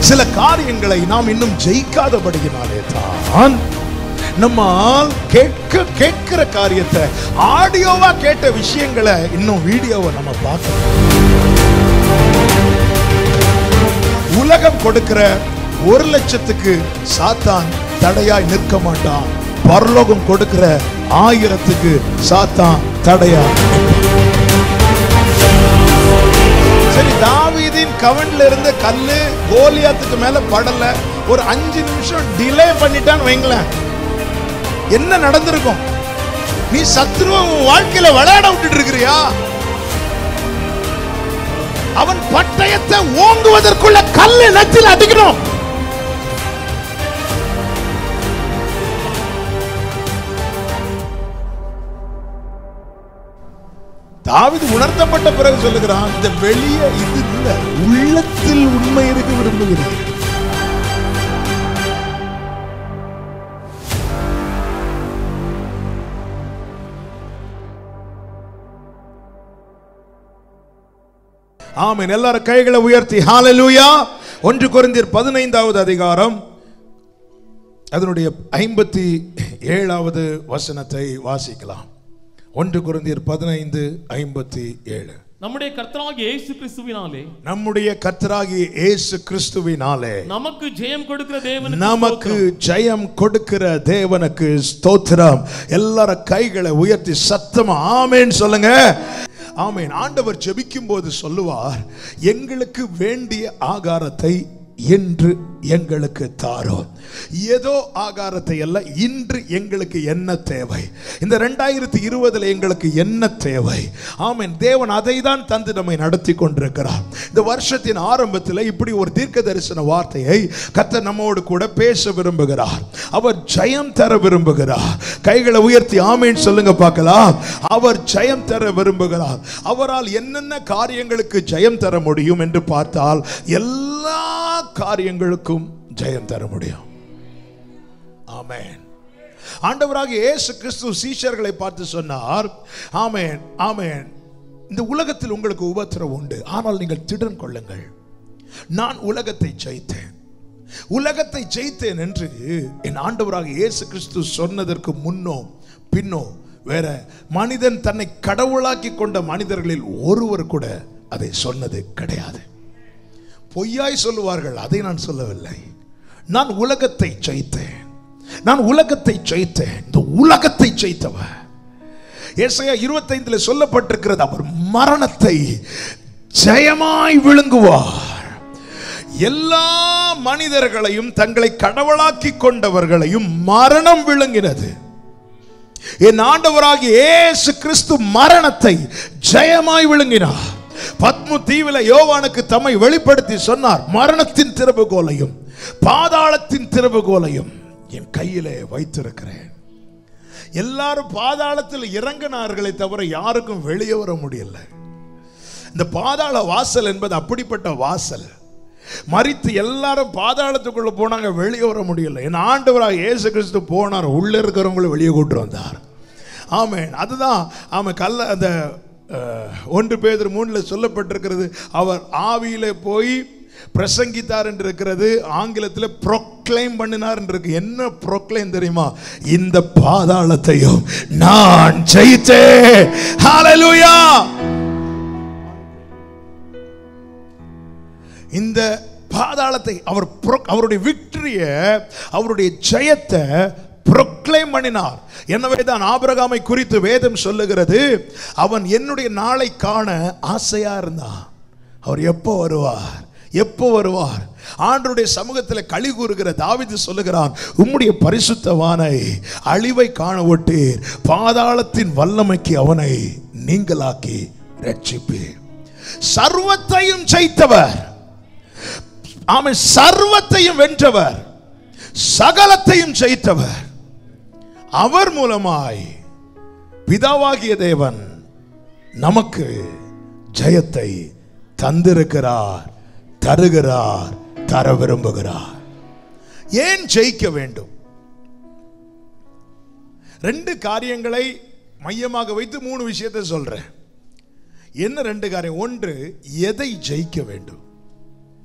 சில காரியங்களை நாம் இன்னும் ஜெயிக்காதபடியினாலே தான் நம்மால் கேட்க கேட்கிற காரியத்தை ஆடியோவா கேட்ட விஷயங்களை இன்னும் வீடியோவை நம்ம பார்க்கணும் உலகம் கொடுக்கிற ஒரு லட்சத்துக்கு சாத்தான் தடையாய் நிற்க மாட்டான் பரலோகம் கொடுக்கிற ஆயிரத்துக்கு சாத்தான் தடையா சரி தாவீதின் கவன்ல இருந்த கல்லு கோலியாத்துக்கு மேல படல ஒரு அஞ்சு நிமிஷம் டிலே பண்ணிட்டான்னு வைங்களேன் என்ன நடந்திருக்கும் நீ சத்ருவ உன் வாழ்க்கையில விளையாட விட்டுட்டு இருக்கிறியா அவன் பட்டயத்தை ஓங்குவதற்குள்ள கல்லு நெத்தில் அடிக்கணும் தாவிது உணர்த்தப்பட்ட பிறகு சொல்லுகிறான் இந்த வெளியே இது இல்ல உள்ளத்தில் உண்மை இருக்க விரும்புகிறேன் ஆமென் எல்லாரும் கைகளை உயர்த்தி ஹalleluya ஒன்று கொரிந்தியர் பதினைந்தாவது அதிகாரம் அதனுடைய ஐம்பத்தி ஏழாவது வசனத்தை வாசிக்கலாம் ஒன்று கொரிந்தியர் பதினைந்து ஐம்பத்தி ஏழு நம்முடைய கர்த்தராகிய இயேசு கிறிஸ்துவினாலே நம்முடைய கர்த்தராகிய இயேசு கிறிஸ்துவினாலே நமக்கு ஜெயம் கொடுக்கிற தேவனுக்கு நமக்கு ஸ்தோத்திரம். ஜெயம் கொடுக்கிற தேவனுக்கு ஸ்தோத்திரம் எல்லார கைகளை உயர்த்தி சத்தமா ஆமென் சொல்லுங்க ஆமென் ஆண்டவர் ஜெபிக்கும் போது சொல்லுவார் எங்களுக்கு வேண்டிய ஆகாரத்தை என்று எங்களுக்கு தாரும் ஏதோ ஆகாரத்தை அல்ல இன்று எங்களுக்கு என்ன தேவை இந்த ரெண்டாயிரத்தி இருபதுல எங்களுக்கு என்ன தேவை ஆமென் தேவன் அதை தான் தந்து நம்மை நடத்தி கொண்டிருக்கிறார் இந்த வருஷத்தின் ஆரம்பத்தில் இப்படி ஒரு தீர்க்க தரிசன வார்த்தையை கத்த நம்மோடு கூட பேச விரும்புகிறார் அவர் ஜெயம் தர விரும்புகிறார் கைகளை உயர்த்தி ஆமேன் சொல்லுங்க பார்க்கலாம் அவர் ஜெயம் தர விரும்புகிறார் அவரால் என்னென்ன காரியங்களுக்கு ஜெயம் தர முடியும் என்று பார்த்தால் எல்லா காரியங்களுக்கும் ஜெயம் தர முடியும் ஆமென் ஆண்டவராக இயேசு கிறிஸ்து சீஷர்களை பார்த்து சொன்னார் ஆமென் ஆமென் இந்த உலகத்தில் உங்களுக்கு உபத்திரம் உண்டு ஆனால் நீங்கள் திடன் கொள்ளுங்கள் நான் உலகத்தை ஜெயித்தேன் உலகத்தை ஜெயித்தேன் என்று என் ஆண்டவராக இயேசு கிறிஸ்து சொன்னதற்கு முன்னோ பின்னோ வேற மனிதன் தன்னை கடவுளாக்கி கொண்ட மனிதர்களில் ஒருவர் கூட அதை சொன்னது கிடையாது பொய்யாய் சொல்லுவார்கள் அதை நான் சொல்லவில்லை நான் உலகத்தை ஜெயித்தேன் நான் உலகத்தை ஜெயித்தேன் இந்த உலகத்தை ஜெயித்தவர் ஏசாயா இருபத்தைந்துல சொல்லப்பட்டிருக்கிறது அவர் மரணத்தை ஜெயமாய் விழுங்குவார் எல்லா மனிதர்களையும் தங்களை கடவுளாக்கி கொண்டவர்களையும் மரணம் விழுங்கினது என் ஆண்டவராகிய இயேசு கிறிஸ்து மரணத்தை ஜெயமாய் விழுங்கினார் பத்மு தீவில யோவானுக்கு தம்மை வெளிப்படுத்தி சொன்னார் மரணத்தின் திறவுகோலையும் பாதாளத்தின் திறவுகோலையும் என் கையிலே வைத்திருக்கிறேன் எல்லாரும் பாதாளத்தில் இறங்கினார்களே தவிர யாருக்கும் வெளியே வர முடியல இந்த பாதாள வாசல் என்பது அப்படிப்பட்ட வாசல் மறித்து எல்லாரும் பாதாளத்துக்குள்ள போனாங்க வெளியே வர முடியல என் ஆண்டவராக இயேசு கிறிஸ்து போனார் உள்ள இருக்கிறவங்கள வெளியே கூட்டு வந்தார் ஆமென் அதுதான் ஆமாம் கல்ல அந்த அஹ், ஒன்று பேதர் மூணில் சொல்லப்பட்டிருக்கிறது அவர் ஆவியில போய் பிரசங்கித்தார் என்று இருக்கிறது ஆங்கிலத்தில் ப்ரொக்ளைம் பண்ணினார் என்று இருக்கு என்ன ப்ரொக்ளைம் தெரியுமா இந்த பாதாளத்தையும் நான் ஜெயித்தேன் ஹalleluya இந்த பாதாளத்தை அவர் pro- அவருடைய விக்டரிய அவருடைய ஜெயத்தை ப்ரொக்ளைம் பண்ணினார் எனவே தான் ஆபிரகாமை குறித்து வேதம் சொல்லுகிறது அவன் என்னுடைய நாளை காண ஆசையா இருந்தான் அவர் எப்போ வருவார் எப்போ வருவார் ஆண்டருடைய சமூகத்தில் களி கூறுகிற தாவிது சொல்லுகிறான் உம்முடைய பரிசுத்தவானை அழிவை காண விட்டீர் பாதாளத்தின் வல்லமைக்கு அவனை நீங்களாக்கி ரட்சிப்பீர் சர்வத்தையும் ஜெயித்தவர் ஆமை சர்வத்தையும் வென்றவர் சகலத்தையும் ஜெயித்தவர் அவர் மூலமாய் பிதாவாகிய தேவன் நமக்கு ஜெயத்தை தந்திருக்கிறார் தருகிறார் தர விரும்புகிறார் ஏன் ஜெயிக்க வேண்டும் ரெண்டு காரியங்களை மையமாக வைத்து மூணு விஷயத்தை சொல்றேன் என்ன ரெண்டு காரியம் ஒன்று எதை ஜெயிக்க வேண்டும்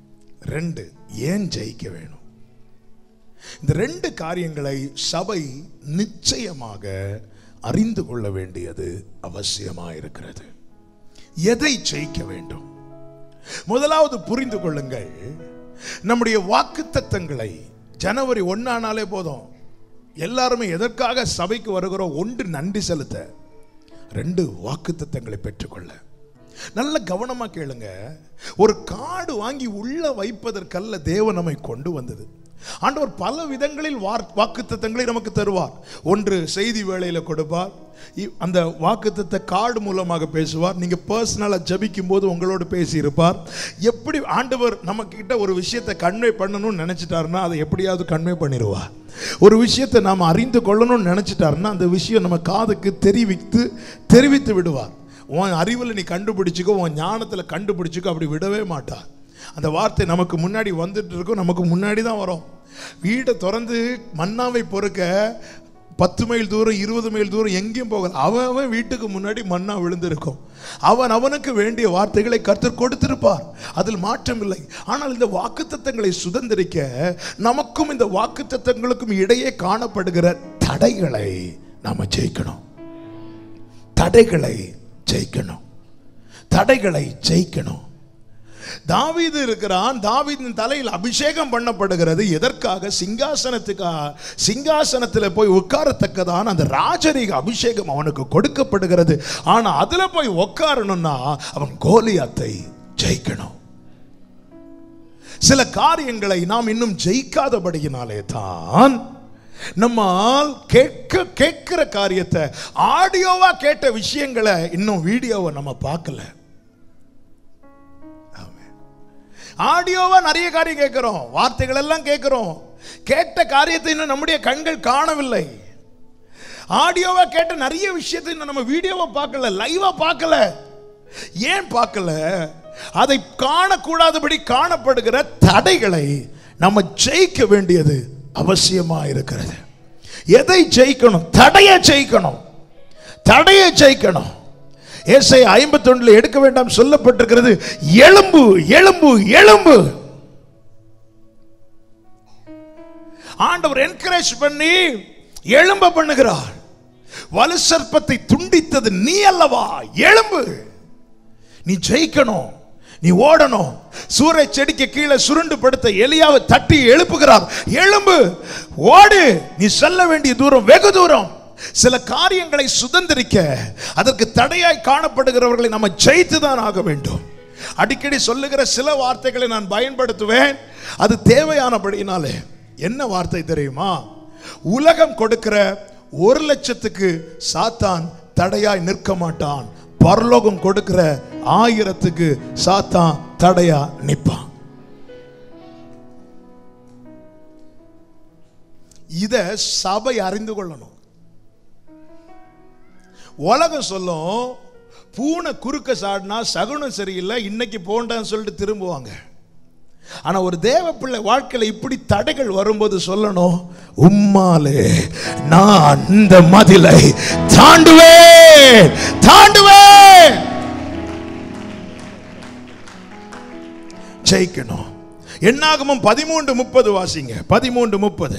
ரெண்டு ஏன் ஜெயிக்க வேணும் இந்த ரெண்டு காரியங்களை சபை நிச்சயமாக அறிந்து கொள்ள வேண்டியது அவசியமாயிருக்கிறது எதை ஜெயிக்க வேண்டும் முதலாவது புரிந்து கொள்ளுங்கள் நம்முடைய வாக்குத்தத்தங்களை ஜனவரி ஒன்னானாலே போதும் எல்லாருமே எதற்காக சபைக்கு வருகிறோம் ஒன்று நன்றி செலுத்த ரெண்டு வாக்குத்தத்தங்களை பெற்றுக்கொள்ள நல்ல கவனமா கேளுங்க ஒரு காடு வாங்கி உள்ள வைப்பதற்கல்ல தேவன் நம்மை கொண்டு வந்தது ஆண்டவர் பல விதங்களில் வாக்குத்தத்தங்களை நமக்கு தருவார் ஒன்று செய்தி வேளையில கொடுப்பார் இ- அந்த வாக்குத்தத்த கார்டு மூலமாக பேசுவார் நீங்க பர்சனலா ஜபிக்கும் போது உங்களோடு பேசி இருப்பார் எப்படி ஆண்டவர் நம்ம கிட்ட ஒரு விஷயத்தை கன்வே பண்ணணும்னு நினைச்சிட்டாருன்னா அதை எப்படியாவது கன்வே பண்ணிடுவார் ஒரு விஷயத்தை நாம் அறிந்து கொள்ளணும்னு நினைச்சிட்டாருன்னா அந்த விஷயம் நம்ம காதுக்கு தெரிவித்து தெரிவித்து விடுவார் உன் அறிவில் நீ கண்டுபிடிச்சிக்கோ உன் ஞானத்தில் கண்டுபிடிச்சிக்கோ அப்படி விடவே மாட்டார் அந்த வார்த்தை நமக்கு முன்னாடி வந்துட்டு இருக்கும் நமக்கு முன்னாடி தான் வரும் வீட்டை திறந்து மன்னாவை பொறுக்க பத்து மைல் தூரம் இருபது மைல் தூரம் எங்கேயும் போகல அவன் அவன் வீட்டுக்கு முன்னாடி மண்ணா விழுந்திருக்கும் அவன் அவனுக்கு வேண்டிய வார்த்தைகளை கர்த்தர் கொடுத்திருப்பார் அதில் மாற்றம் இல்லை ஆனால் இந்த வாக்குத்தத்தங்களை சுதந்திரிக்க நமக்கும் இந்த வாக்குத்தத்தங்களுக்கும் இடையே காணப்படுகிற தடைகளை நாம ஜெயிக்கணும் தடைகளை ஜெயிக்கணும் தடைகளை ஜெயிக்கணும் தாவீது இருக்கிறான் தாவீதின் தலையில் அபிஷேகம் பண்ணப்படுகிறது எதற்காக சிங்காசனத்துக்கா சிங்காசனத்தில் போய் உட்காரத்தக்கதான அந்த ராஜரீக அபிஷேகம் அவனுக்கு கொடுக்கப்படுகிறது ஆனா அதுல போய் உட்காரணும்னா அவன் கோலியாத்தை ஜெயிக்கணும் சில காரியங்களை நாம் இன்னும் ஜெயிக்காதபடியினாலே தான் நம்மால் கேட்க கேட்கிற காரியத்தை ஆடியோவா கேட்ட விஷயங்களை இன்னும் வீடியோவை நம்ம பார்க்கல ஆடியோவா நிறைய காரியம் கேட்கிறோம் வார்த்தைகள் எல்லாம் கேட்கிறோம் கேட்ட காரியத்தை இன்னும் நம்முடைய கண்கள் காணவில்லை ஆடியோவா கேட்ட நிறைய விஷயத்தை இன்னும் நம்ம வீடியோவா பார்க்கல லைவா பார்க்கல ஏன் பார்க்கல அதை காணக்கூடாதபடி காணப்படுகிற தடைகளை நம்ம ஜெயிக்க வேண்டியது அவசியமா இருக்கிறது எதை ஜெயிக்கணும் தடையை ஜெயிக்கணும் தடையை ஜெயிக்கணும் ஏசை ஐம்பத்தொன்னுல எடுக்க வேண்டாம் சொல்லப்பட்டிருக்கிறது எலும்பு எலும்பு எலும்பு ஆண்டவர் என்கரேஜ் பண்ணி எழும்ப பண்ணுகிறார் வலு சர்ப்பத்தை துண்டித்தது நீ அல்லவா எழும்பு நீ ஜெயிக்கணும் நீ ஓடணும் சூறை செடிக்கு கீழே சுருண்டு படுத்த எலியாவை தட்டி எழுப்புகிறார் எழும்பு ஓடு நீ செல்ல வேண்டிய தூரம் வெகு தூரம் சில காரியங்களை சுதந்திரிக்க அதற்கு தடையாய் காணப்படுகிறவர்களை நம்ம ஜெயித்து தான் ஆக வேண்டும் அடிக்கடி சொல்லுகிற சில வார்த்தைகளை நான் பயன்படுத்துவேன் அது தேவையானபடியினாலே என்ன வார்த்தை தெரியுமா உலகம் கொடுக்கிற ஒரு லட்சத்துக்கு சாத்தான் தடையாய் நிற்க மாட்டான் பரலோகம் கொடுக்கிற ஆயிரத்துக்கு சாத்தான் தடையா நிற்பான் இத சபை அறிந்து கொள்ளணும் உலகம் சொல்லும் பூனை குறுக்க சாடினா சகுனம் சரியில்லை இன்னைக்கு போண்டான்னு சொல்லிட்டு திரும்புவாங்க ஆனா ஒரு தேவ பிள்ளை வாழ்க்கையில இப்படி தடைகள் வரும்போது சொல்லணும் உம்மாலே நான் இந்த மதிலை தாண்டுவேன் தாண்டுவேன் ஜெயிக்கணும் என்னாகமும் பதிமூன்று முப்பது வாசிங்க பதிமூன்று முப்பது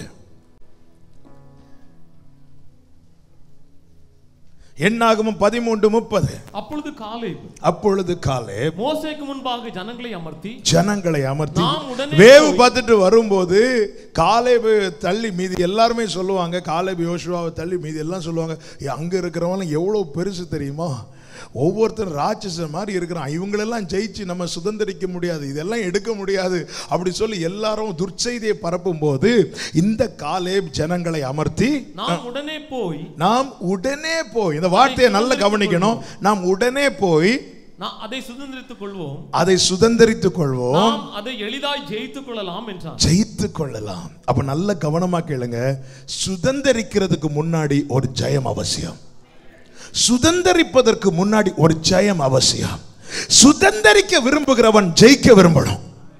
என்னாகமும் பதிமூன்று முப்பது அப்பொழுது காலேப் அப்பொழுது காலே மோசேக்கு முன்பாக ஜனங்களை அமர்த்தி ஜனங்களை அமர்த்தி நாம் உடனே வேவு போய்- பார்த்துட்டு வரும்போது காலேபு தள்ளி மீதி எல்லாருமே சொல்லுவாங்க காலேபு யோசுவாவை தள்ளி மீதி எல்லாம் சொல்லுவாங்க "ஏ, அங்க இருக்கிறவங்க எவ்வளவு பெருசு தெரியுமா ஒவ்வொருத்தரும் ராட்சச மாதிரி இருக்கிறான் இவங்களெல்லாம் ஜெயிச்சு நம்ம சுதந்திரிக்க முடியாது இதெல்லாம் எடுக்க முடியாது அப்படி சொல்லி எல்லாரும் துர்ச்செய்தியை பரப்பும் போது இந்த காலேப் ஜனங்களை அமர்த்தி நாம் உடனே போய் நாம் உடனே போய் இந்த வார்த்தையை நல்லா கவனிக்கணும் நாம் உடனே போய் நான் அதை சுதந்திரித்துக் கொள்வோம் அதை சுதந்திரித்துக் கொள்வோம் நாம் அதை எளிதாய் ஜெயித்துக் கொள்ளலாம் என்றான் ஜெயித்து கொள்ளலாம் அப்ப நல்ல கவனமா கேளுங்க சுதந்திரிக்கிறதுக்கு முன்னாடி ஒரு ஜெயம் அவசியம் சுதந்திரிப்பதற்கு முன்னாடி ஒரு ஜெயம் அவசியம் சுதந்திரிக்க விரும்புகிறவன் ஜெயிக்க விரும்பணும்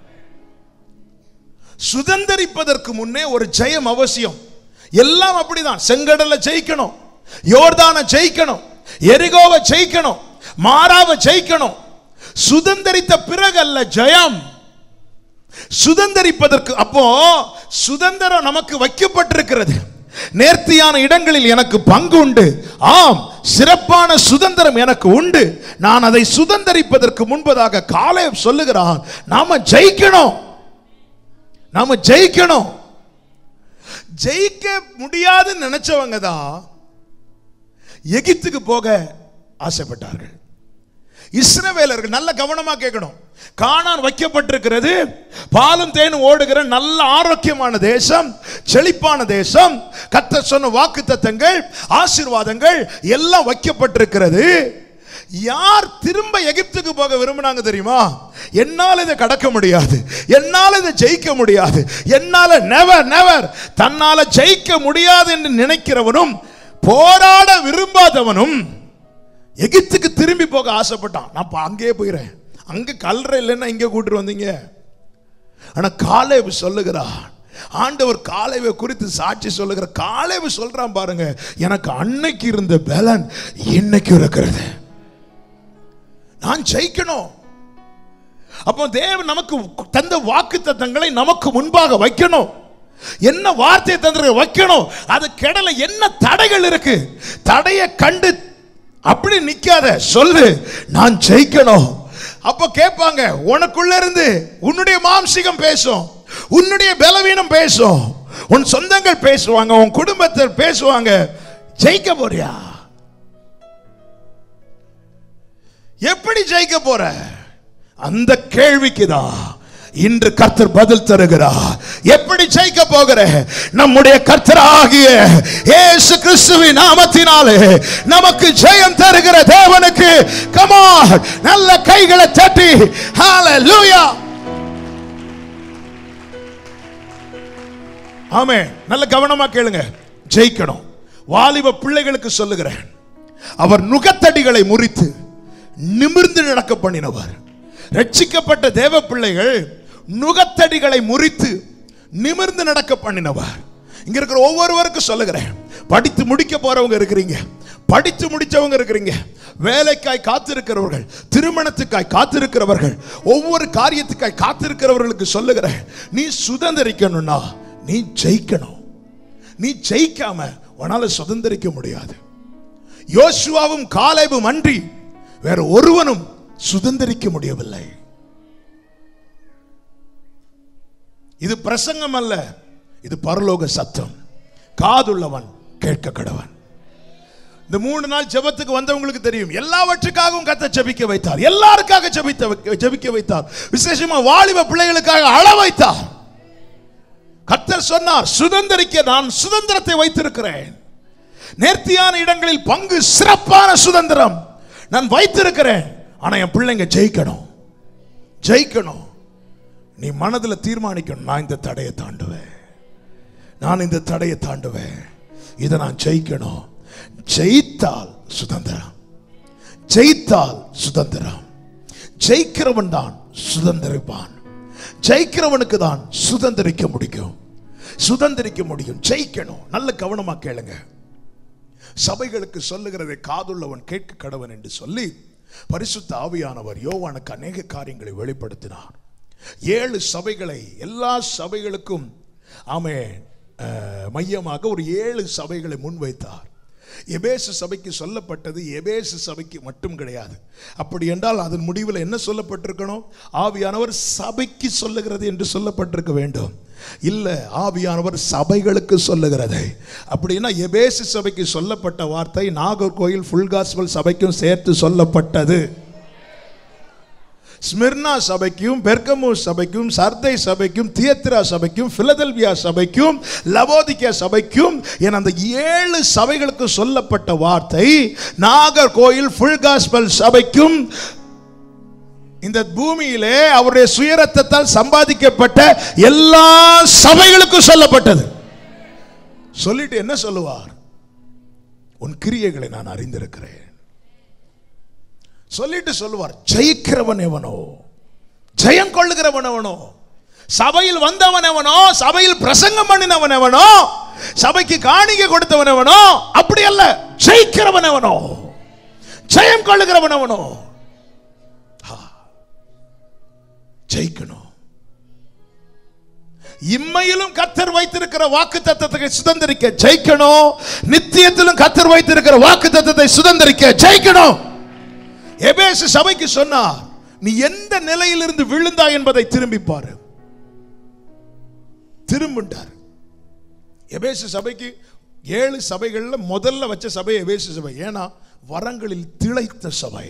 சுதந்திரிப்பதற்கு முன்னே ஒரு ஜெயம் அவசியம் எல்லாம் அப்படிதான் செங்கடலை ஜெயிக்கணும் யோர்தானை ஜெயிக்கணும் எரிகோவை ஜெயிக்கணும் மாறாவை ஜெயிக்கணும் சுதந்திரித்த பிறகு அல்ல ஜெயம் சுதந்தரிப்பதற்கு அப்போ சுதந்திரம் நமக்கு வைக்கப்பட்டிருக்கிறது நேர்த்தியான இடங்களில் எனக்கு பங்கு உண்டு ஆம் சிறப்பான சுதந்திரம் எனக்கு உண்டு நான் அதை சுதந்தரிப்பதற்கு முன்பதாக காலை சொல்லுகிறான் நாம ஜெயிக்கணும் நாம ஜெயிக்கணும் ஜெயிக்க முடியாதுன்னு நினைச்சவங்க தான் எகிப்துக்கு போக ஆசைப்பட்டார்கள் இஸ்ரவேலர்கள் நல்ல கவனமா கேட்கணும் காணான் வைக்கப்பட்டிருக்கிறது பாலும் தேனும் ஓடுகிற நல்ல ஆரோக்கியமான தேசம் செழிப்பான தேசம் கத்த சொன்ன வாக்கு தத்தங்கள் ஆசீர்வாதங்கள் எல்லாம் வைக்கப்பட்டிருக்கிறது யார் திரும்ப எகிப்துக்கு போக விரும்பினாங்க தெரியுமா என்னால் இதை கடக்க முடியாது என்னால் இதை ஜெயிக்க முடியாது என்னால நெவர் நெவர் தன்னால ஜெயிக்க முடியாது என்று நினைக்கிறவனும் போராட விரும்பாதவனும் எகிப்துக்கு திரும்பி போக ஆசைப்பட்டான் நான் பா- அங்கேயே போயிறேன் அங்க கல்ற இல்லைன்னா இங்க கூட்டிட்டு வந்தீங்க ஆனா காலேவு சொல்லுகிறான் ஆண்டவர் காலேவை குறித்து சாட்சி சொல்லுகிற காலேவு சொல்றான் பாருங்க எனக்கு அன்னைக்கு இருந்த பலன் இன்னைக்கு இருக்கிறது நான் ஜெயிக்கணும் அப்போ தேவன் நமக்கு தந்த வாக்கு தத்தங்களை நமக்கு முன்பாக வைக்கணும் என்ன வார்த்தையை தந்திர வைக்கணும் அது கெடல என்ன தடைகள் இருக்கு தடையை கண்டு அப்படி நிக்காத சொல்லு நான் ஜெயிக்கணும் அப்ப கேட்பாங்க உனக்குள்ள இருந்து உன்னுடைய மாம்சிகம் பேசும் உன்னுடைய பலவீனம் பேசும் உன் சொந்தங்கள் பேசுவாங்க உன் குடும்பத்தில் பேசுவாங்க ஜெயிக்க போறியா எப்படி ஜெயிக்க போற அந்த கேள்விக்கு தான் இன்று கர்த்தர் பதில் தருகிறார் எப்படி ஜெயிக்க போகிற நம்முடைய கர்த்தராகிய இயேசு கிறிஸ்துவின் நாமத்தினாலே நமக்கு ஜெயம் தருகிற தேவனுக்கு கமான் நல்ல கைகளை தட்டி ஹalleluya ஆமே நல்ல கவனமா கேளுங்க ஜெயிக்கணும் வாலிப பிள்ளைகளுக்கு சொல்லுகிறேன் அவர் நுகத்தடிகளை முறித்து நிமிர்ந்து நடக்க பண்ணினவர் ரட்சிக்கப்பட்ட தேவ பிள்ளைகள் நுகத்தடிகளை முறித்து நிமிர்ந்து நடக்க பண்ணினவர் இங்க இருக்கிற ஒவ்வொருவருக்கும் சொல்லுகிறேன் படித்து முடிக்க போறவங்க இருக்கிறீங்க படித்து முடிச்சவங்க இருக்கிறீங்க வேலைக்காய் காத்திருக்கிறவர்கள் திருமணத்துக்காய் காத்திருக்கிறவர்கள் ஒவ்வொரு காரியத்துக்காய் காத்திருக்கிறவர்களுக்கு சொல்லுகிறேன் நீ சுதந்திரிக்கணும்னா நீ ஜெயிக்கணும் நீ ஜெயிக்காம உன்னால சுதந்திரிக்க முடியாது யோசுவாவும் காலேபும் அன்றி வேற ஒருவனும் சுதந்திரிக்க முடியவில்லை இது பிரசங்கம் அல்ல இது பரலோக சத்தம் காதுள்ளவன் கேட்க கடவன் இந்த மூணு நாள் ஜெபத்துக்கு வந்தவங்களுக்கு தெரியும் எல்லாவற்றுக்காகவும் கத்த ஜெபிக்க வைத்தார் எல்லாருக்காக ஜெபித்த ஜெபிக்க வைத்தார் விசேஷமா வாலிப பிள்ளைகளுக்காக அழ வைத்தார் கர்த்தர் சொன்னார் சுதந்திரிக்க நான் சுதந்திரத்தை வைத்திருக்கிறேன் நேர்த்தியான இடங்களில் பங்கு சிறப்பான சுதந்திரம் நான் வைத்திருக்கிறேன் ஆனா என் பிள்ளைங்க ஜெயிக்கணும் ஜெயிக்கணும் நீ மனதில் தீர்மானிக்கணும் நான் இந்த தடையை தாண்டுவேன் நான் இந்த தடையை தாண்டுவேன் இதை நான் ஜெயிக்கணும் ஜெயித்தால் சுதந்திரம் ஜெயித்தால் சுதந்திரம் ஜெயிக்கிறவன் தான் சுதந்திரிப்பான் ஜெயிக்கிறவனுக்கு தான் சுதந்திரிக்க முடியும் சுதந்திரிக்க முடியும் ஜெயிக்கணும் நல்ல கவனமா கேளுங்க சபைகளுக்கு சொல்லுகிறதை காதுள்ளவன் கேட்க கடவன் என்று சொல்லி பரிசுத்த ஆவியானவர் யோவானுக்கு அநேக காரியங்களை வெளிப்படுத்தினார் ஏழு சபைகளை எல்லா சபைகளுக்கும் ஆமே அஹ், மையமாக ஒரு ஏழு சபைகளை முன்வைத்தார் எபேசு சபைக்கு சொல்லப்பட்டது எபேசு சபைக்கு மட்டும் கிடையாது அப்படி என்றால் அதன் முடிவில் என்ன சொல்லப்பட்டிருக்கணும் ஆவியானவர் சபைக்கு சொல்லுகிறது என்று சொல்லப்பட்டிருக்க வேண்டும் இல்ல ஆவியானவர் சபைகளுக்கு சொல்லுகிறது அப்படின்னா எபேசு சபைக்கு சொல்லப்பட்ட வார்த்தை நாகர்கோயில் ஃபுல் காஸ்பல் சபைக்கும் சேர்த்து சொல்லப்பட்டது ஸ்மிர்னா சபைக்கும் பெர்கமு சபைக்கும் சர்தை சபைக்கும் தியத்ரா சபைக்கும் பிலதெல்வியா சபைக்கும் லவோதிக்கா சபைக்கும் என அந்த ஏழு சபைகளுக்கு சொல்லப்பட்ட வார்த்தை நாகர்கோயில் ஃபுல் காஸ்பல் சபைக்கும் இந்த பூமியிலே அவருடைய சுயரத்தத்தால் சம்பாதிக்கப்பட்ட எல்லா சபைகளுக்கும் சொல்லப்பட்டது சொல்லிட்டு என்ன சொல்லுவார் உன் கிரியைகளை நான் அறிந்திருக்கிறேன் சொல்லிட்டு சொல்லுவார் ஜெயிக்கிறவன் எவனோ ஜெயம் கொள்ளுகிறவன் எவனோ சபையில் வந்தவன் எவனோ சபையில் பிரசங்கம் பண்ணினவன் எவனோ சபைக்கு காணிக்கை கொடுத்தவன் எவனோ அப்படி அல்ல ஜெயிக்கிறவன் எவனோ ஜெயம் கொள்ளுகிறவன் எவனோ ஆ. ஜெயிக்கணும் இம்மையிலும் கத்தர் வைத்திருக்கிற வாக்கு தத்தத்தை சுதந்திரிக்க ஜெயிக்கணும் நித்தியத்திலும் கத்தர் வைத்திருக்கிற வாக்கு தத்தத்தை சுதந்திரிக்க ஜெயிக்கணும் எபேசு சபைக்கு சொன்னார் நீ எந்த நிலையிலிருந்து விழுந்தாய் என்பதை திரும்பி பாரு திரும்புண்டார் எபேசு சபைக்கு ஏழு சபைகள்ல முதல்ல வச்ச சபை எபேசு சபை ஏன்னா வரங்களில் திளைத்த சபை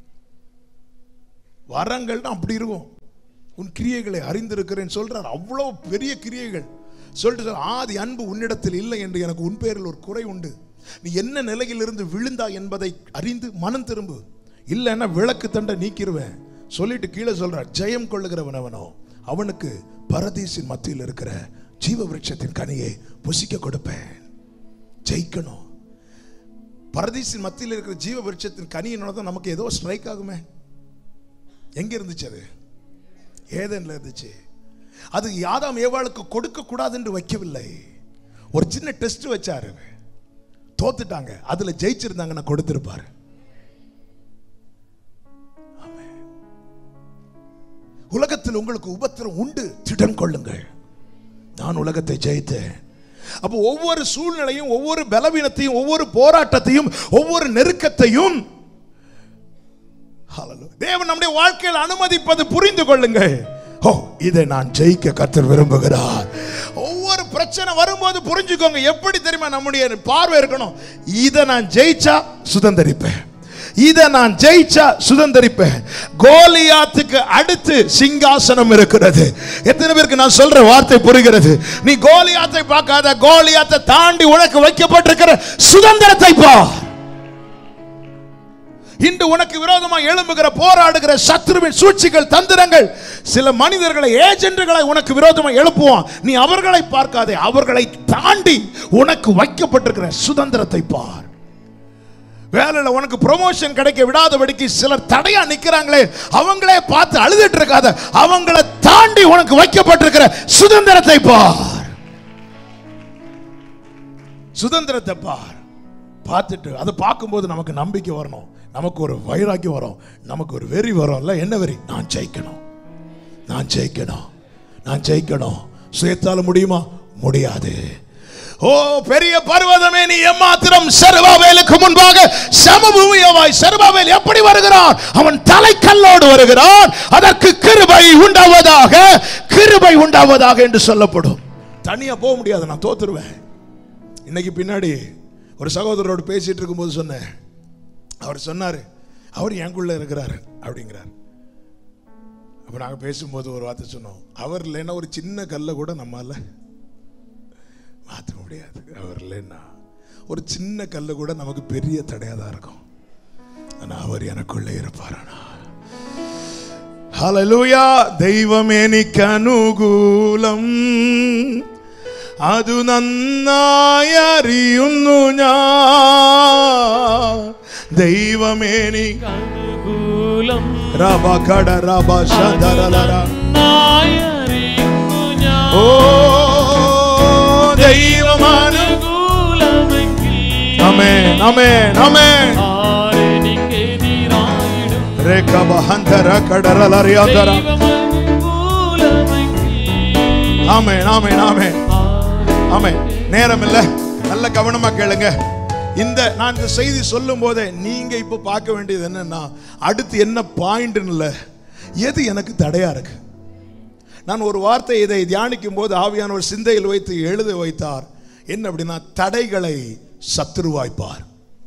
வரங்கள்னா அப்படி இருக்கும் உன் கிரியைகளை அறிந்திருக்கிறேன் சொல்றார் அவ்வளவு பெரிய கிரியைகள் சொல்லிட்டு சொல்றார், ஆதி அன்பு உன்னிடத்தில் இல்லை என்று எனக்கு உன் பேரில் ஒரு குறை உண்டு நீ என்ன நிலையிலிருந்து விழுந்தா என்பதை அறிந்து மனம் திரும்பு இல்லைன்னா விளக்கு தண்டை நீக்கிருவேன் சொல்லிட்டு கீழே சொல்றார் ஜெயம் கொள்ளுகிறவன் அவனோ அவனுக்கு பரதீசின் மத்தியில் இருக்கிற ஜீவ விருட்சத்தின் கனியை புசிக்க கொடுப்பேன் ஜெயிக்கணும் பரதீசின் மத்தியில் இருக்கிற ஜீவ விருட்சத்தின் கனியினோட தான் நமக்கு ஏதோ ஸ்ட்ரைக் ஆகுமே எங்க இருந்துச்சு அது ஏதேன்ல இருந்துச்சு அது யாதாம் ஏவாளுக்கு கொடுக்க கூடாது என்று வைக்கவில்லை ஒரு சின்ன டெஸ்ட் வச்சாரு தோத்துட்டாங்க அதுல ஜெயிச்சிருந்தாங்கன்னா கொடுத்திருப்பாரு ஆமென். உலகத்தில் உங்களுக்கு உபத்திரம் உண்டு திடன் கொள்ளுங்கள் நான் உலகத்தை ஜெயித்தேன் அப்போ ஒவ்வொரு சூழ்நிலையும் ஒவ்வொரு பலவீனத்தையும் ஒவ்வொரு போராட்டத்தையும் ஒவ்வொரு நெருக்கத்தையும் Hallelujah. தேவன் நம்முடைய வாழ்க்கையில் அனுமதிப்பது புரிந்து கொள்ளுங்கள் ஓ இதை நான் ஜெயிக்க கத்தர் விரும்புகிறார் ஒவ்வொரு பிரச்சனை வரும்போது புரிஞ்சுக்கோங்க எப்படி தெரியுமா நம்முடைய பார்வை இருக்கணும் இதை நான் ஜெயிச்சா சுதந்திரிப்பேன் இதை நான் ஜெயிச்சா சுதந்திரிப்பேன் கோலியாத்துக்கு அடுத்து சிங்காசனம் இருக்கிறது எத்தனை பேருக்கு நான் சொல்ற வார்த்தை புரிகிறது நீ கோலியாத்தை பார்க்காத கோலியாத்தை தாண்டி உனக்கு வைக்கப்பட்டிருக்கிற சுதந்திரத்தை பார் இன்று உனக்கு விரோதமாக எழும்புகிற போராடுகிற சத்ருவின் சூழ்ச்சிகள் தந்திரங்கள் சில மனிதர்களை ஏஜென்ட்களை உனக்கு விரோதமாக எழுப்புவான் நீ அவர்களை பார்க்காதே அவர்களை தாண்டி உனக்கு வைக்கப்பட்டிருக்கிற சுதந்திரத்தை பார் வேலையில் உனக்கு ப்ரொமோஷன் கிடைக்க விடாதபடிக்கு சிலர் தடையா நிக்கிறாங்களே அவங்களே பார்த்து அழுதுட்டு இருக்காத அவங்கள தாண்டி உனக்கு வைக்கப்பட்டிருக்கிற சுதந்திரத்தை பார் சுதந்திரத்தை பார் பார்த்துட்டு அதை பார்க்கும்போது நமக்கு நம்பிக்கை வரணும் நமக்கு ஒரு வைராக்கியம் வரும் நமக்கு ஒரு வெறி வரும்ல என்ன வெறி நான் ஜெயிக்கணும் நான் ஜெயிக்கணும் நான் ஜெயிக்கணும் சுயத்தால முடியுமா முடியாது ஓ பெரிய பர்வதமே நீ எம்மாத்திரம் சர்வாவேலுக்கு முன்பாக சமபூமியவாய் சர்வாவேல் எப்படி வருகிறான் அவன் தலைக்கல்லோடு வருகிறான் அதற்கு கிருபை உண்டாவதாக கிருபை உண்டாவதாக என்று சொல்லப்படும் தனியா போக முடியாது நான் தோத்துருவேன் இன்னைக்கு பின்னாடி ஒரு சகோதரரோடு பேசிட்டு இருக்கும்போது சொன்னேன் அவர் சொன்னார் அவர் எனக்குள்ள இருக்கிறாரு அப்படிங்கிறார் அப்போ நாங்கள் பேசும்போது ஒரு வார்த்தை சொன்னோம் அவர் இல்லைன்னா ஒரு சின்ன கல்லை கூட நம்மால மாற்ற முடியாது அவர் இல்லைன்னா ஒரு சின்ன கல்லு கூட நமக்கு பெரிய தடையாக தான் இருக்கும் ஆனால் அவர் எனக்குள்ளே இருப்பாரானா ഹല്ലേലൂയ ദൈവം എനിക്ക് അനുകൂലം അതു നന്നായി അറിയുന്നു ഞാൻ ദൈവം എനിക്ക് അനുകൂലം റബ കട റബ ശദരലര. നായറിയുന്നു ഞാൻ ഓ ദൈവമാണ് അനുകൂലമെങ്കിൽ അമേൻ അമേൻ അമേൻ ആരെനിക്കെതിരായിടും രേഖബ ഹന്തര കടറലറിയാതര ദൈവമനുകൂലമെങ്കിൽ ആമേൻ ആമേൻ ആമേൻ ஆமே நேரம் இல்ல நல்ல கவனமா கேளுங்க இந்த நான் இந்த செய்தி சொல்லும் போதே நீங்க இப்போ பார்க்க வேண்டியது என்னன்னா அடுத்து என்ன பாயிண்ட் இல்ல எது எனக்கு தடையா இருக்கு நான் ஒரு வார்த்தை இதை தியானிக்கும் போது ஆவியானவர் சிந்தையில் வைத்து எழுத வைத்தார் என்ன அப்படின்னா தடைகளை சத்துருவாய்ப்பார்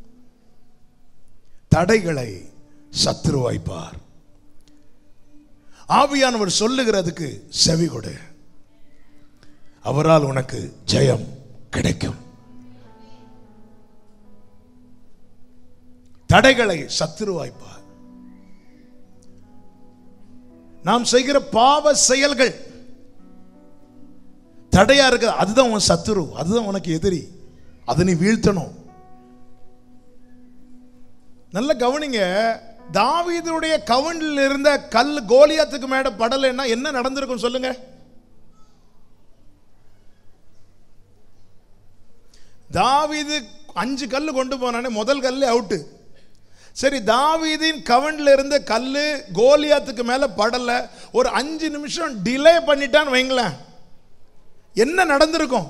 தடைகளை சத்துருவாய்ப்பார் ஆவியானவர் சொல்லுகிறதுக்கு செவி கொடு அவரால் உனக்கு ஜெயம் கிடைக்கும் தடைகளை சத்துருவாய்ப்பார் நாம் செய்கிற பாவ செயல்கள் தடையா இருக்கு அதுதான் உன் சத்துரு அதுதான் உனக்கு எதிரி அதை நீ வீழ்த்தணும் நல்ல கவனிங்க தாவீதுடைய கவுண்டில் இருந்த கல் கோலியாத்துக்கு மேல படலைன்னா என்ன நடந்திருக்கும் சொல்லுங்க தாவீது அஞ்சு கல் கொண்டு போனானே முதல் கல்லு அவுட்டு சரி தாவீதின் கவன்ல இருந்த கல்லு கோலியாத்துக்கு மேல படல ஒரு அஞ்சு நிமிஷம் டிலே பண்ணிட்டான்னு வைங்களேன் என்ன நடந்திருக்கும்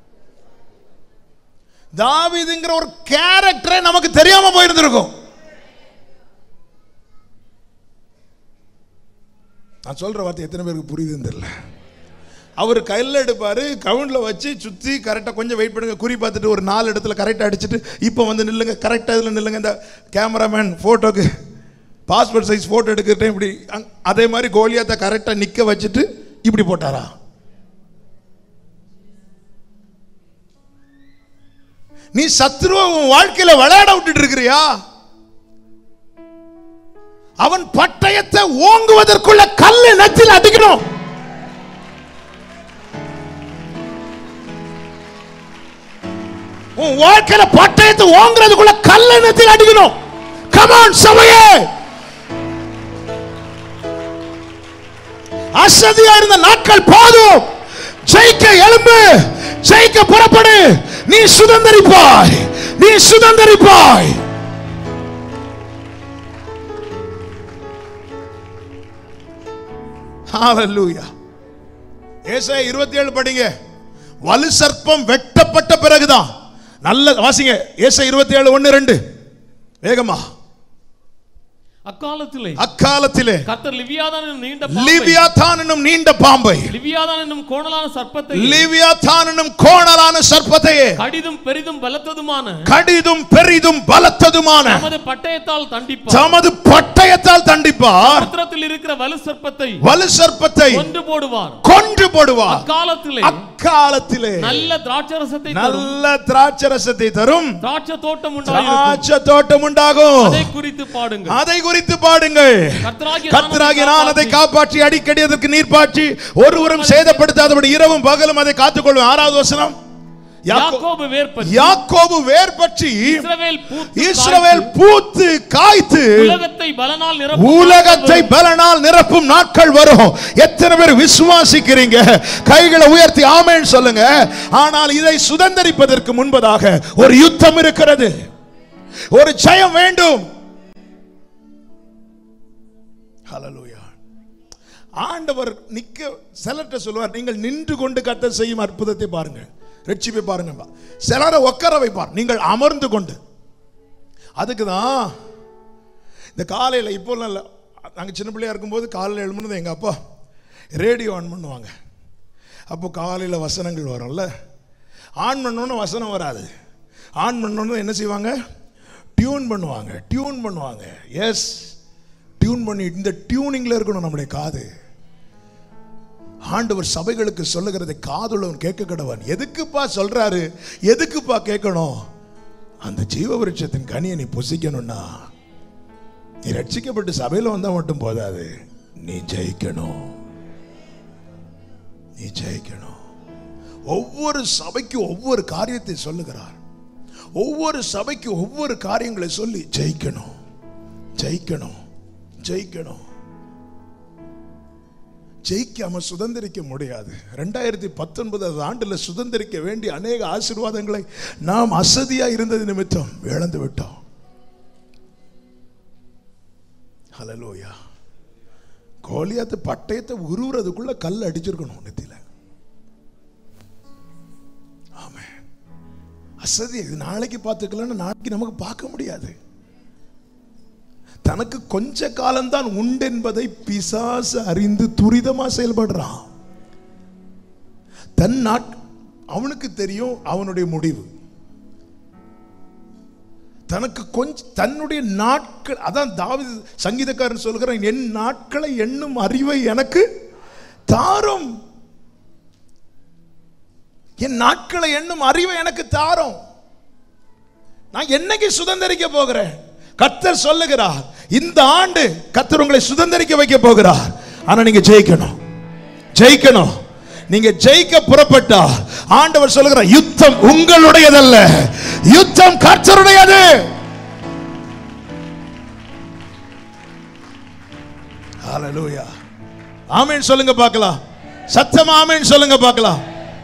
தாவீதுங்கிற ஒரு கேரக்டரே நமக்கு தெரியாம போயிருந்திருக்கும் நான் சொல்ற வார்த்தை எத்தனை பேருக்கு புரியுதுன்னு தெரியல அவர் கையில் எடுப்பார் கவுண்டில் வச்சு சுற்றி கரெக்டாக கொஞ்சம் வெயிட் பண்ணுங்க குறி பார்த்துட்டு ஒரு நாலு இடத்துல கரெக்டாக அடிச்சுட்டு இப்போ வந்து நில்லுங்க கரெக்டாக இதில் நில்லுங்க இந்த கேமராமேன் ஃபோட்டோக்கு பாஸ்போர்ட் சைஸ் ஃபோட்டோ எடுக்கிறேன் இப்படி அங்- அதே மாதிரி கோலியாத்தை கரெக்டாக நிற்க வச்சுட்டு இப்படி போட்டாரா நீ சத்ருவ உன் வாழ்க்கையில விளையாட விட்டுட்டு இருக்கிறியா அவன் பட்டயத்தை ஓங்குவதற்குள்ள கல்லு நெத்தில் அடிக்கணும் உன் வாழ்க்கையில பட்டயத்தை ஓங்குறதுக்குள்ள கல்லு நெத்தில் அடிக்கணும் கமான் சபையே அசதியா இருந்த நாட்கள் போதும் ஜெயிக்க எழும்பு ஜெயிக்க புறப்படு நீ சுதந்தரிப்பாய் நீ சுதந்தரிப்பாய் ஹalleluya ஏசாயா 27 படிங்க வலு சர்ப்பம் வெட்டப்பட்ட பிறகுதான் நல்ல வாசிங்க ஏசாயா 27 1 2 வேகமா அக்காலத்திலே அக்காலத்திலே கர்த்தர் லிவியாதான் என்னும் நீண்ட பாம்பை, லிவியாதான் என்னும் நீண்ட பாம்பை லிவியாதான் என்னும் கோணலான சர்ப்பத்தை லிவியாதான் என்னும் கோணலான சர்ப்பத்தையே கடிதும் பெரிதும் பலத்ததுமான கடிதும் பெரிதும் பலத்ததுமான நமது பட்டயத்தால் தண்டிப்பார் தமது பட்டயத்தால் தண்டிப்பார் சமுத்திரத்தில் இருக்கிற வலு சர்ப்பத்தை வலு சர்ப்பத்தை கொன்று போடுவார் கொன்று போடுவார் அக்காலத்திலே அக்காலத்திலே நல்ல திராட்சரசத்தை தரும் நல்ல திராட்சரசத்தை தரும் திராட்சை தோட்டம் உண்டாயிருக்கும் திராட்சை தோட்டம் உண்டாகும் அதை குறித்து பாடுங்கள் அதை குறித்து பாடுங்கள் கர்த்தராகிய கர்த்தராகிய நான் அதை காப்பாற்றி அடிக்கடி அதற்கு நீர் பாய்ச்சி ஒருவரும் சேதப்படுத்தாதபடி இரவும் பகலும் அதை காத்துக்கொள்வேன் ஆறாவது வசனம் யாக்கோ- யாக்கோபு வேர்பற்றி யாக்கோபு வேர் பற்றி இஸ்ரவேல் பூத்து இஸ்ரவேல் காய்த்து, பூத்து காய்த்து உலகத்தை பலனால் நிரப்பும் உலகத்தை நாட்கள் வரும். பலனால் நிரப்பும் நாட்கள் வரும் எத்தனை பேர் விசுவாசிக்கிறீங்க கைகளை உயர்த்தி ஆமேன்னு சொல்லுங்க ஆனால் இதை சுதந்தரிப்பதற்கு முன்பதாக ஒரு யுத்தம் இருக்கிறது ஒரு ஜெயம் வேண்டும் ஹalleluya ஆண்டவர் நிக்க சிலர்ட்ட சொல்லுவார் நீங்கள் நின்று கொண்டு கர்த்தர் செய்யும் அற்புதத்தை பாருங்க ரட்சிப்பை பாருங்க சிலரை உட்கார வைப்பார் நீங்கள் அமர்ந்து கொண்டு அதுக்கு தான் இந்த காலையில் இப்போலாம் இல்லை நாங்கள் சின்ன பிள்ளையா இருக்கும்போது காலையில் எழும்புனது எங்கள் அப்பா ரேடியோ ஆன் பண்ணுவாங்க அப்போ காலையில் வசனங்கள் வரும்ல ஆன் பண்ணோன்னு வசனம் வராது ஆன் பண்ணோன்னு என்ன செய்வாங்க டியூன் பண்ணுவாங்க டியூன் பண்ணுவாங்க எஸ் டியூன் பண்ணி இந்த டியூனிங்கில் இருக்கணும் நம்முடைய காது ஆண்டவர் சபைகளுக்கு சொல்லுகிறதை காதுள்ளவன் கேட்க கடவன் எதுக்குப்பா சொல்றாரு எதுக்குப்பா கேட்கணும் அந்த ஜீவ விருட்சத்தின் கனியை நீ புசிக்கணும்னா நீ ரட்சிக்கப்பட்டு சபையில் வந்தா மட்டும் போதாது நீ ஜெயிக்கணும் நீ ஜெயிக்கணும் ஒவ்வொரு சபைக்கு ஒவ்வொரு காரியத்தை சொல்லுகிறார் ஒவ்வொரு சபைக்கு ஒவ்வொரு காரியங்களை சொல்லி ஜெயிக்கணும் ஜெயிக்கணும் ஜெயிக்கணும் ஜெயிக்காம சுதந்திரிக்க முடியாது ரெண்டாயிரத்தி பத்தொன்பதாவது ஆண்டுல சுதந்திரிக்க வேண்டிய அநேக ஆசீர்வாதங்களை நாம் அசதியா இருந்தது நிமித்தம் இழந்து விட்டோம் ஹலலோயா கோலியாத்து பட்டயத்தை உருவுறதுக்குள்ள கல் அடிச்சிருக்கணும் நெத்தியில ஆமே அசதி இது நாளைக்கு பார்த்துக்கலன்னு நாளைக்கு நமக்கு பார்க்க முடியாது தனக்கு கொஞ்ச காலம்தான் உண்டு என்பதை பிசாசு அறிந்து துரிதமா செயல்படுறான் தன் நாட் அவனுக்கு தெரியும் அவனுடைய முடிவு தனக்கு கொஞ்ச தன்னுடைய நாட்கள் அதான் தாவீது சங்கீதக்காரன் சொல்கிறான் என் நாட்களை எண்ணும் அறிவை எனக்கு தாரும் என் நாட்களை எண்ணும் அறிவை எனக்கு தாரும் நான் என்னைக்கு சுதந்திரிக்க போகிறேன் கர்த்தர் சொல்லுகிறார் இந்த ஆண்டு கர்த்தர் உங்களை சுதந்திரிக்க வைக்க போகிறார் ஆனா நீங்க ஜெயிக்கணும் ஜெயிக்கணும் நீங்க ஜெயிக்க புறப்பட்டா ஆண்டவர் சொல்லுகிறார் யுத்தம் உங்களுடையதல்ல யுத்தம் கர்த்தருடையது ஹalleluya ஆமென் சொல்லுங்க பார்க்கலாம் சத்தமா ஆமென் சொல்லுங்க பார்க்கலாம்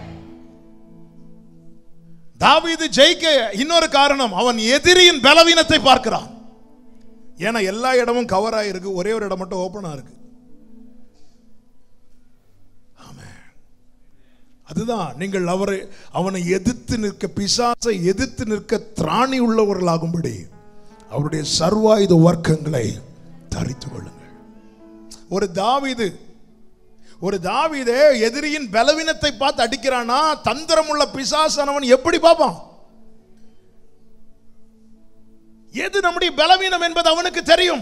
தாவீது ஜெயிக்க இன்னொரு காரணம் அவன் எதிரியின் பலவீனத்தை பார்க்கிறான் ஏன்னா எல்லா இடமும் கவர் ஆயிருக்கு ஒரே ஒரு இடம் மட்டும் ஓப்பனா இருக்கு ஆமென். அதுதான் நீங்கள் அவரை அவனை எதிர்த்து நிற்க பிசாசை எதிர்த்து நிற்க திராணி உள்ளவர்களாகும்படி அவருடைய சர்வாயுத வர்க்கங்களை தரித்துக் கொள்ளுங்கள் ஒரு தாவீது ஒரு தாவீதே எதிரியின் பலவீனத்தை பார்த்து அடிக்கிறானா தந்திரமுள்ள பிசாசானவன் எப்படி பார்ப்பான் எது நம்முடைய பலவீனம் என்பது அவனுக்கு தெரியும்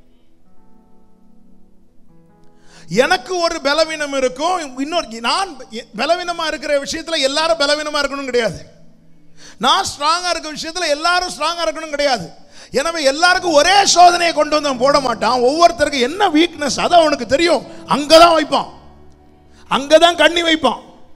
எனக்கு ஒரு பலவீனம் இருக்கும் இன்னொரு நான் பலவீனமா இருக்கிற விஷயத்துல எல்லாரும் பலவீனமா இருக்கணும் கிடையாது நான் ஸ்ட்ராங்கா இருக்க விஷயத்துல எல்லாரும் ஸ்ட்ராங்கா இருக்கணும் கிடையாது எனவே எல்லாருக்கும் ஒரே சோதனையை கொண்டு வந்து அவன் போட மாட்டான் ஒவ்வொருத்தருக்கும் என்ன வீக்னஸ் அது அவனுக்கு தெரியும் அங்கதான் வைப்பான் அங்கதான் கண்ணி வைப்பான்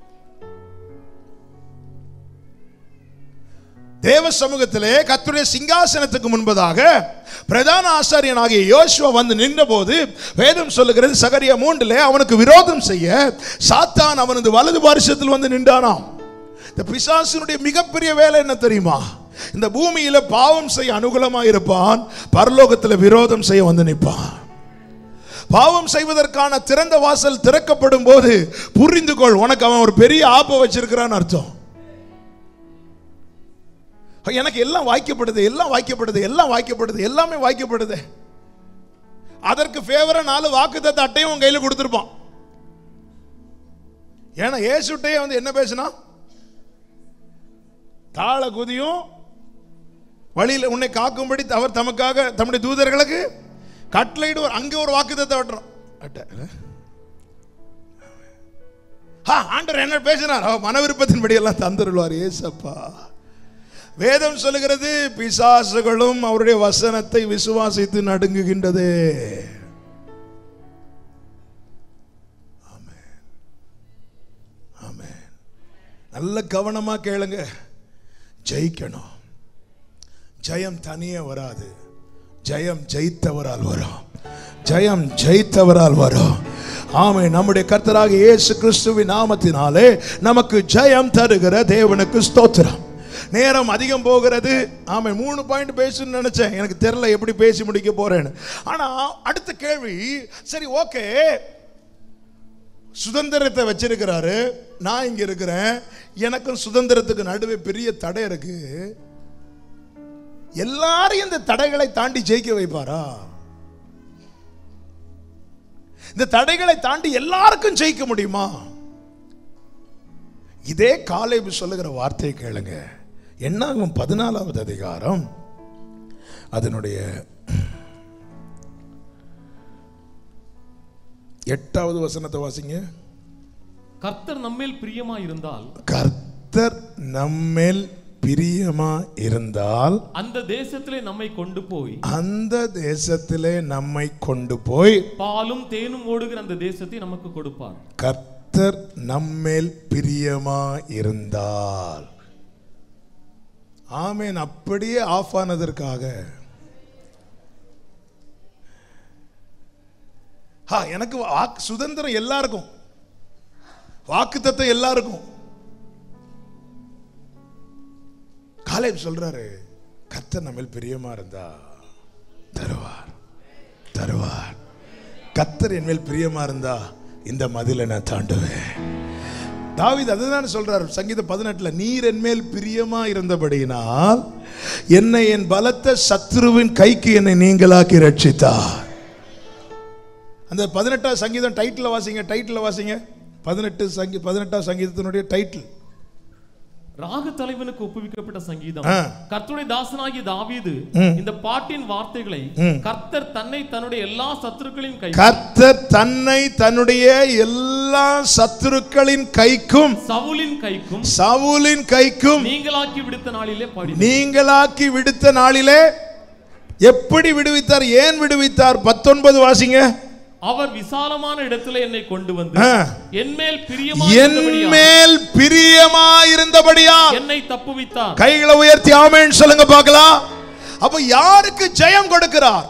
தேவ சமூகத்திலே கர்த்தருடைய சிங்காசனத்துக்கு முன்பதாக பிரதான ஆசாரியனாகிய யோசுவா வந்து நின்றபோது வேதம் சொல்லுகிறது சகரியா மூன்றிலே அவனுக்கு விரோதம் செய்ய சாத்தான் அவனது வலது பாரிசத்தில் வந்து நின்றானாம் இந்த பிசாசினுடைய மிகப்பெரிய வேலை என்ன தெரியுமா இந்த பூமியில பாவம் செய்ய அனுகூலமா இருப்பான் பரலோகத்தில் விரோதம் செய்ய வந்து நிற்பான் பாவம் செய்வதற்கான திறந்த வாசல் திறக்கப்படும் போது புரிந்து கொள் உனக்கு அவன் ஒரு பெரிய ஆப்பை வச்சிருக்கிறான்னு அர்த்தம் எனக்கு எல்லாம் வாய்க்கப்படுது எல்லாம் வாய்க்கப்படுது எல்லாம் வாய்க்கப்படுது எல்லாமே வாய்க்கப்படுது அதற்கு ஃபேவரா நாலு வாக்குத்தத்த அட்டையும் உன் கையில் கொடுத்துருப்பான் ஏன்னா ஏசுட்டையே வந்து என்ன பேசினா தாள குதியும் வழியில் உன்னை காக்கும்படி அவர் தமக்காக தம்முடைய தூதர்களுக்கு கட்டளையிடுவார் அங்கே ஒரு வாக்குத்தத்தை வெட்டுறோம் அட்டை ஆ ஆண்டவர் என்ன பேசினார் அவர் மன விருப்பத்தின்படி எல்லாம் தந்துருவார் ஏசப்பா வேதம் சொல்லுகிறது பிசாசுகளும் அவருடைய வசனத்தை விசுவாசித்து நடுங்குகின்றது ஆமென். ஆமென். நல்ல கவனமா கேளுங்க ஜெயிக்கணும் ஜெயம் தனியே வராது ஜெயம் ஜெயித்தவரால் வரும் ஜெயம் ஜெயித்தவரால் வரும் ஆமை நம்முடைய கர்த்தராக இயேசு கிறிஸ்துவின் நாமத்தினாலே நமக்கு ஜெயம் தருகிற தேவனுக்கு ஸ்தோத்திரம் நேரம் அதிகம் போகிறது ஆமை மூணு பாயிண்ட் பேசணும்னு நினைச்சேன் எனக்கு தெரியல எப்படி பேசி முடிக்க போறேன்னு ஆனா அடுத்த கேள்வி சரி ஓகே சுதந்திரத்தை வச்சிருக்கிறாரு நான் இங்க இருக்கிறேன் எனக்கும் சுதந்திரத்துக்கு நடுவே பெரிய தடை இருக்கு எல்லாரையும் இந்த தடைகளை தாண்டி ஜெயிக்க வைப்பாரா இந்த தடைகளை தாண்டி எல்லாருக்கும் ஜெயிக்க முடியுமா இதே காலேபு சொல்லுகிற வார்த்தையை கேளுங்க என்னாகும் பதினாலாவது அதிகாரம் அதனுடைய எட்டாவது வசனத்தை வாசிங்க கர்த்தர் நம்மேல் பிரியமா இருந்தால் கர்த்தர் நம்மேல் பிரியமா இருந்தால் அந்த தேசத்திலே நம்மை கொண்டு போய் அந்த தேசத்திலே நம்மை கொண்டு போய் பாலும் தேனும் ஓடுகிற அந்த தேசத்தை நமக்கு கொடுப்பார் கர்த்தர் நம்மேல் பிரியமா இருந்தால் ஆமேன் அப்படியே ஆஃப் ஆனதற்காக ஹா எனக்கு வாக்கு சுதந்திரம் எல்லாருக்கும் வாக்குத்தத்தம் எல்லாருக்கும் காலேப் சொல்றாரு கர்த்தர் நம்மேல் பிரியமா இருந்தா தருவார் தருவார் கர்த்தர் என் மேல் பிரியமா இருந்தா இந்த மதிலை நான் தாண்டுவேன் தாவீது அதுதான் சொல்றார் சங்கீதம் பதினெட்டுல நீர் என் மேல் பிரியமா இருந்தபடியினால் என்னை என் பலத்த சத்ருவின் கைக்கு என்னை நீங்களாக்கி ரட்சித்தார் அந்த பதினெட்டாம் சங்கீதம் டைட்டில் வாசிங்க டைட்டில் வாசிங்க பதினெட்டு சங்கி பதினெட்டாம் சங்கீதத்தினுடைய டைட்டில் ராக தலைவனுக்கு ஒப்புவிக்கப்பட்ட சங்கீதம் ஆ. கர்த்தருடைய தாசனாகிய தாவீது ம். இந்த பாட்டின் வார்த்தைகளை ம். கர்த்தர் தன்னை தன்னுடைய எல்லா சத்துருக்களின் கை கர்த்தர் தன்னை தன்னுடைய எல்லா சத்துருக்களின் கைக்கும் சவுலின் கைக்கும் சவுலின் கைக்கும் நீங்களாக்கி விடுத்த நாளிலே பாடி நீங்களாக்கி விடுத்த நாளிலே எப்படி விடுவித்தார் ஏன் விடுவித்தார் பத்தொன்பது வாசிங்க அவர் விசாலமான இடத்துல என்னை கொண்டு வந்து ஆ. என்மேல் பிரியமா என் மேல் பிரியமா இருந்தபடியா என்னை தப்புவித்தார் கைகளை உயர்த்தி ஆமேன்னு சொல்லுங்க பார்க்கலாம் அப்ப யாருக்கு ஜெயம் கொடுக்கிறார்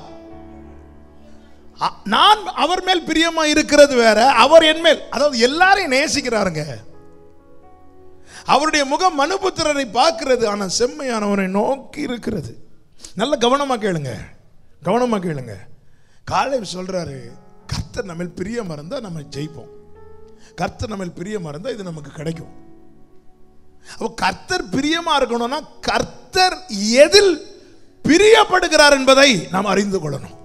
அ- நான் அவர் மேல் பிரியமா இருக்கிறது வேற அவர் என் மேல் அதாவது எல்லாரையும் நேசிக்கிறாருங்க அவருடைய முகம் மனுபுத்திரரை பார்க்கிறது ஆனா செம்மையானவரை நோக்கி இருக்கிறது நல்ல கவனமா கேளுங்க கவனமா கேளுங்க காலை சொல்றாரு கர்த்தர் நம்ம பிரியமா இருந்தா நம்ம ஜெயிப்போம் கர்த்தர் நம்ம பிரியமா இருந்தா இது நமக்கு கிடைக்கும் அப்போ கர்த்தர் பிரியமா இருக்கணும்னா கர்த்தர் எதில் பிரியப்படுகிறார் என்பதை நாம் அறிந்து கொள்ளணும்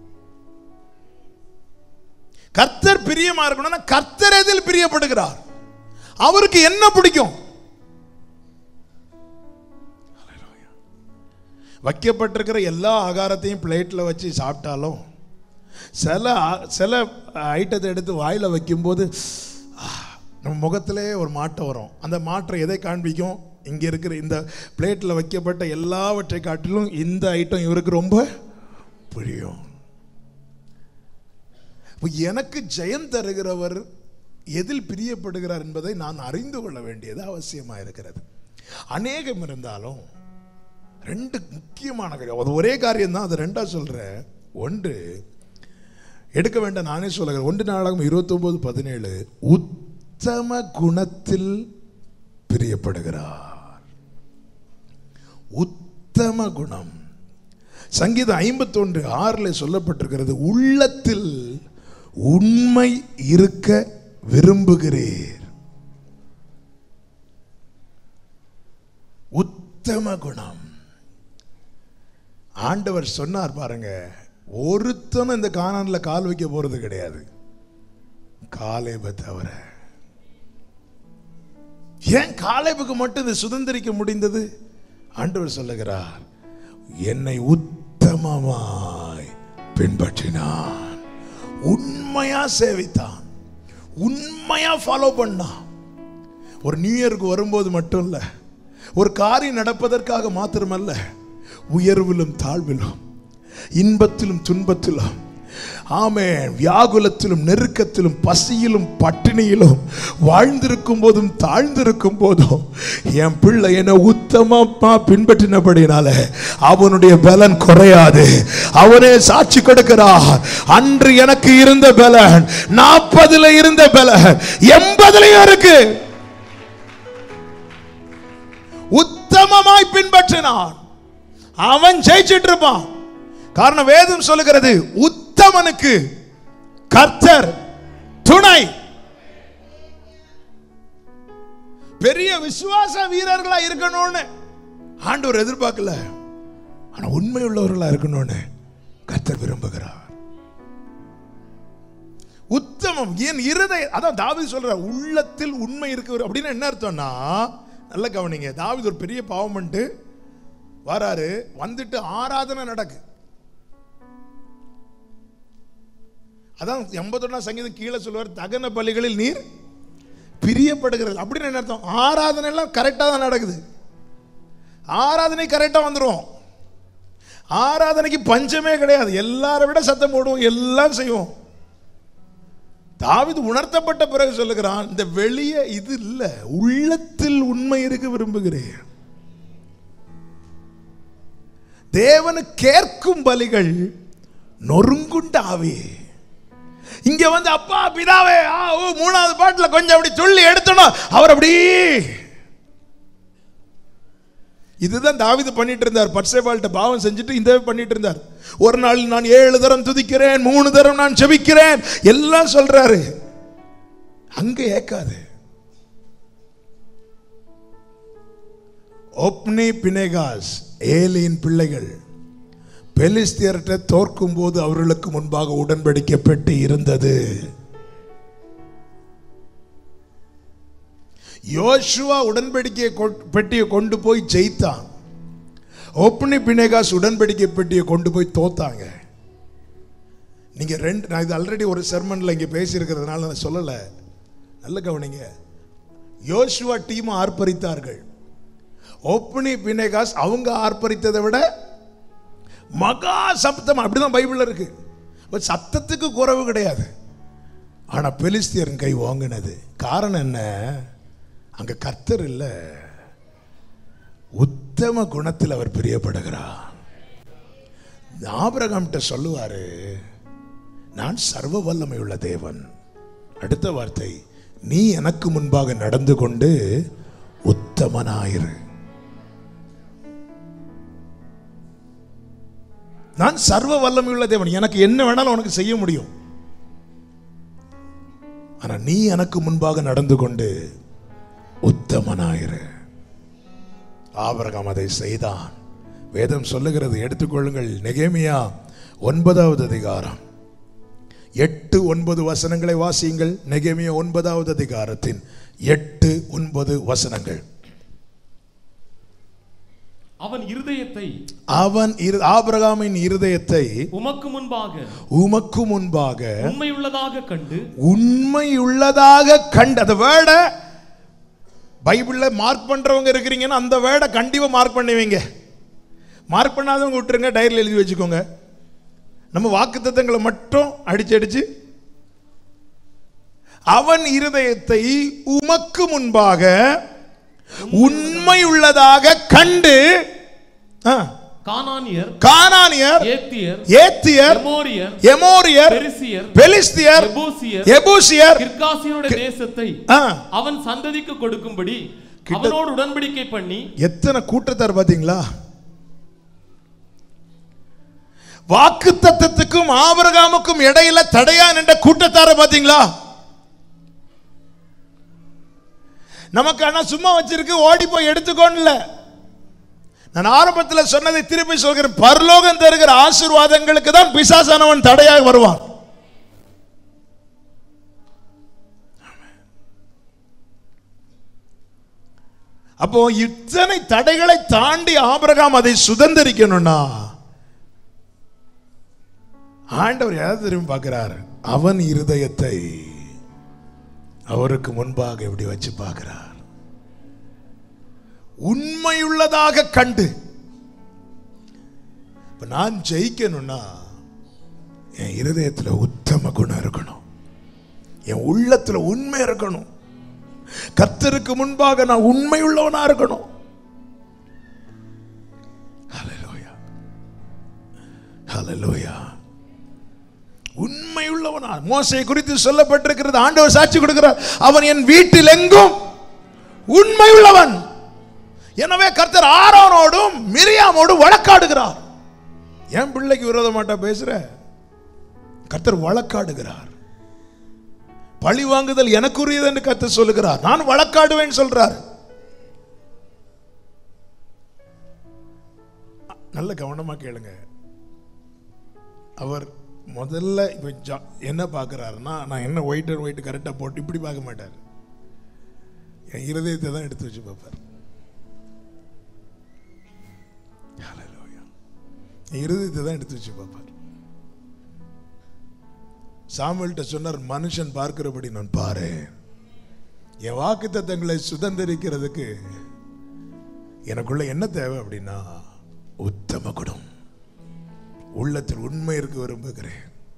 கர்த்தர் பிரியமா இருக்கணும்னா கர்த்தர் எதில் பிரியப்படுகிறார் அவருக்கு என்ன பிடிக்கும் வைக்கப்பட்டிருக்கிற எல்லா ஆகாரத்தையும் பிளேட்டில் வச்சு சாப்பிட்டாலும் சில ஆ- சில ஐட்டத்தை எடுத்து வாயில் வைக்கும்போது ஆ, நம்ம முகத்திலே ஒரு மாற்றம் வரும் அந்த மாற்றம் எதை காண்பிக்கும் இங்கே இருக்கிற இந்த பிளேட்டில் வைக்கப்பட்ட எல்லாவற்றை காட்டிலும் இந்த ஐட்டம் இவருக்கு ரொம்ப பிடிக்கும் அப்ப எனக்கு ஜெயம் தருகிறவர் எதில் பிரியப்படுகிறார் என்பதை நான் அறிந்து கொள்ள வேண்டியது அவசியமாக இருக்கிறது அநேகம் இருந்தாலும் ரெண்டு முக்கியமான காரியம் அது ஒரே காரியம் தான் அது ரெண்டா சொல்றேன் ஒன்று எடுக்க வேண்டாம் நானே சொல்லுகிறேன் ஒன்று நாளாகும் இருபத்தொன்பது பதினேழு உத்தம குணத்தில் பிரியப்படுகிறார் உத்தம குணம் சங்கீதம் ஐம்பத்தொன்று ஆறில் சொல்லப்பட்டிருக்கிறது உள்ளத்தில் உண்மை இருக்க விரும்புகிறீர் உத்தம குணம் ஆண்டவர் சொன்னார் பாருங்க ஒருத்தனும் இந்த காணான்ல கால் வைக்க போறது கிடையாது காலேப தவிர ஏன் காலேபுக்கு மட்டும் இது சுதந்திரிக்க முடிந்தது ஆண்டவர் சொல்லுகிறார் என்னை உத்தமமாய் பின்பற்றினான் உண்மையா சேவித்தான் உண்மையா ஃபாலோ பண்ணான் ஒரு நியூ இயருக்கு வரும்போது மட்டும் இல்ல ஒரு காரியம் நடப்பதற்காக மாத்திரமல்ல உயர்விலும் தாழ்விலும் இன்பத்திலும் துன்பத்திலும் ஆமென் வியாகுலத்திலும் நெருக்கத்திலும் பசியிலும் பட்டினியிலும் வாழ்ந்திருக்கும் போதும் தாழ்ந்திருக்கும் போதும் என் பிள்ளை என்னை உத்தமமா பின்பற்றினபடினால அவனுடைய பலன் குறையாது அவனே சாட்சி கொடுக்கிறார் அன்று எனக்கு இருந்த பலன் நாற்பதுல இருந்த பலன் எண்பதுலயும் இருக்கு உத்தமமாய் பின்பற்றினான் அவன் ஜெயிச்சிட்டு இருப்பான் காரணம் வேதம் சொல்லுகிறது உத்தமனுக்கு கர்த்தர் துணை பெரிய விசுவாச வீரர்களா இருக்கணும்னு ஆண்டவர் எதிர்பார்க்கல ஆனா உண்மை உள்ளவர்களா இருக்கணும்னு கர்த்தர் விரும்புகிறார் உத்தமம் என் இருதய அதான் தாவீது சொல்ற உள்ளத்தில் உண்மை இருக்கு அப்படின்னு என்ன அர்த்தம்னா நல்ல கவனிங்க தாவீது ஒரு பெரிய பாவம் பண்ணிட்டு வராரு வந்துட்டு ஆராதனை நடக்கு அதான் எண்பத்தொன்னா சங்கீதம் கீழே சொல்லுவார் தகன பலிகளில் நீர் பிரியப்படுகிறது அப்படின்னு என்ன அர்த்தம் ஆராதனை எல்லாம் கரெக்டாக தான் நடக்குது ஆராதனை கரெக்டாக வந்துடும் ஆராதனைக்கு பஞ்சமே கிடையாது எல்லாரை விட சத்தம் போடுவோம் எல்லாம் செய்வோம் தாவிது உணர்த்தப்பட்ட பிறகு சொல்லுகிறான் இந்த வெளியே இது இல்ல உள்ளத்தில் உண்மை இருக்க விரும்புகிறேன் தேவனு கேட்கும் பலிகள் நொறுங்குண்ட ஆவி இங்க வந்து அப்பா பிதாவே ஆ ஓ மூணாவது பாட்டுல கொஞ்சம் அப்படி சொல்லி எடுத்தணும் அவர் அப்படி இதுதான் தாவிது பண்ணிட்டு இருந்தார் பட்சேபால்ட்ட பாவம் செஞ்சுட்டு இந்த பண்ணிட்டு இருந்தார் ஒரு நாள் நான் ஏழு தரம் துதிக்கிறேன் மூணு தரம் நான் செபிக்கிறேன் எல்லாம் சொல்றாரு அங்க ஏக்காது ஒப்னி பினேகாஸ் ஏலியின் பிள்ளைகள் பெலிஸ்தியர்கிட்ட தோற்கும் போது அவர்களுக்கு முன்பாக உடன்படிக்கை பெட்டி இருந்தது யோசுவா உடன்படிக்கை கொ- பெட்டியை கொண்டு போய் ஜெயித்தான் ஒப்னி பினேகாஸ் உடன்படிக்கை பெட்டியை கொண்டு போய் தோத்தாங்க நீங்க ரெண்டு நான் இது ஆல்ரெடி ஒரு செர்மன்ல இங்க பேசியிருக்கிறதுனால நான் சொல்லலை நல்ல கவனிங்க யோசுவா டீம் ஆர்ப்பரித்தார்கள் ஒப்னி பினேகாஸ் அவங்க ஆர்ப்பரித்ததை விட மகா சப்தம் அப்படிதான் பைபிள்ல இருக்கு ஒரு சத்தத்துக்கு குறைவு கிடையாது ஆனா பெலிஸ்தியரின் கை வாங்கினது காரணம் என்ன அங்க கர்த்தர் இல்ல உத்தம குணத்தில் அவர் பிரியப்படுகிறார் ஆபிரகாம்கிட்ட சொல்லுவாரு நான் சர்வ வல்லமை உள்ள தேவன் அடுத்த வார்த்தை நீ எனக்கு முன்பாக நடந்து கொண்டு உத்தமனாயிரு நான் சர்வ வல்லமையுள்ள தேவன் எனக்கு என்ன வேணாலும் உனக்கு செய்ய முடியும் ஆனா நீ எனக்கு முன்பாக நடந்து கொண்டு உத்தமனாயிரு ஆபிரகாம் அதை செய்தான் வேதம் சொல்லுகிறது எடுத்துக்கொள்ளுங்கள் நெகேமியா ஒன்பதாவது அதிகாரம் எட்டு ஒன்பது வசனங்களை வாசியுங்கள் நெகேமியா ஒன்பதாவது அதிகாரத்தின் எட்டு ஒன்பது வசனங்கள் அவன் இருதயத்தை அவன் இரு ஆபிரகாமின் இருதயத்தை உமக்கு முன்பாக உமக்கு முன்பாக உண்மையுள்ளதாக கண்டு உண்மையுள்ளதாக கண்டு அந்த வேர்டை பைபிள்ல மார்க் பண்றவங்க இருக்கிறீங்கன்னா அந்த வேர்டை கண்டிப்பா மார்க் பண்ணுவீங்க மார்க் பண்ணாதவங்க விட்டுருங்க டைரியில் எழுதி வச்சுக்கோங்க நம்ம வாக்குத்தத்தங்களை மட்டும் அடிச்சு அடிச்சு அவன் இருதயத்தை உமக்கு முன்பாக உண்மையுள்ளதாக கண்டு ஆ, கானானியர் கானானியர் ஏத்தியர் ஏத்தியர் எமோரியர் எமோரியர் பெரிசியர் பெலிஸ்தியர் எபூசியர் எபூசியர் கிர்காசியனுடைய தேசத்தை ஆ, அவன் சந்ததிக்கு கொடுக்கும்படி அவனோடு உடன்படிக்கை பண்ணி எத்தனை கூட்டத்தார் பாத்தீங்களா வாக்கு தத்தத்துக்கும் ஆபரகாமுக்கும் இடையில தடையா நின்ற கூட்டத்தார பாத்தீங்களா நமக்கு ஆனா சும்மா வச்சிருக்கு ஓடி போய் எடுத்துக்கோன்ல நான் ஆரம்பத்தில் சொன்னதை திருப்பி சொல்கிறேன் பரலோகம் தருகிற ஆசீர்வாதங்களுக்கு தான் பிசாசானவன் தடையாக வருவான் அப்போ இத்தனை தடைகளை தாண்டி ஆபிரகாம் அதை சுதந்திரிக்கணும்னா ஆண்டவர் யார் திரும்பி பார்க்கிறார் அவன் இருதயத்தை அவருக்கு முன்பாக இப்படி வச்சு பார்க்கிறார் உண்மையுள்ளதாக கண்டு இப்ப நான் ஜெயிக்கணும்னா என் இருதயத்துல உத்தம குணம் இருக்கணும் என் உள்ளத்துல உண்மை இருக்கணும் கர்த்தருக்கு முன்பாக நான் உண்மை உள்ளவனா இருக்கணும் ஹalleluya ஹalleluya உண்மை உள்ளவனா மோசை குறித்து சொல்லப்பட்டிருக்கிறது ஆண்டவர் சாட்சி கொடுக்கிறார் அவன் என் வீட்டில் எங்கும் உண்மை உள்ளவன் எனவே கர்த்தர் ஆரோனோடும் மிரியாமோடும் வழக்காடுகிறார் என் பிள்ளைக்கு விரோதமாட்டா பேசுற கர்த்தர் வழக்காடுகிறார் பழி வாங்குதல் எனக்குரியது என்று கர்த்தர் சொல்லுகிறார் நான் வழக்காடுவேன் சொல்றார் நல்ல கவனமா கேளுங்க அவர் முதல்ல இப்ப ஜா- என்ன பார்க்கறாருன்னா நான் என்ன ஒயிட் அண்ட் ஒயிட் கரெக்டாக போட்டு இப்படி பார்க்க மாட்டார் என் இருதயத்தை தான் எடுத்து வச்சு பார்ப்பார் Hallelujah. என் இருதயத்தை தான் எடுத்து வச்சு பார்ப்பார் சாமுவேல்கிட்ட சொன்னார் மனுஷன் பார்க்கிறபடி நான் பாரு என் வாக்குத்தத்தங்களை சுதந்திரிக்கிறதுக்கு எனக்குள்ள என்ன தேவை அப்படின்னா உத்தம குணம் உள்ளத்தில் உண்மை இருக்க விரும்புகிறேன்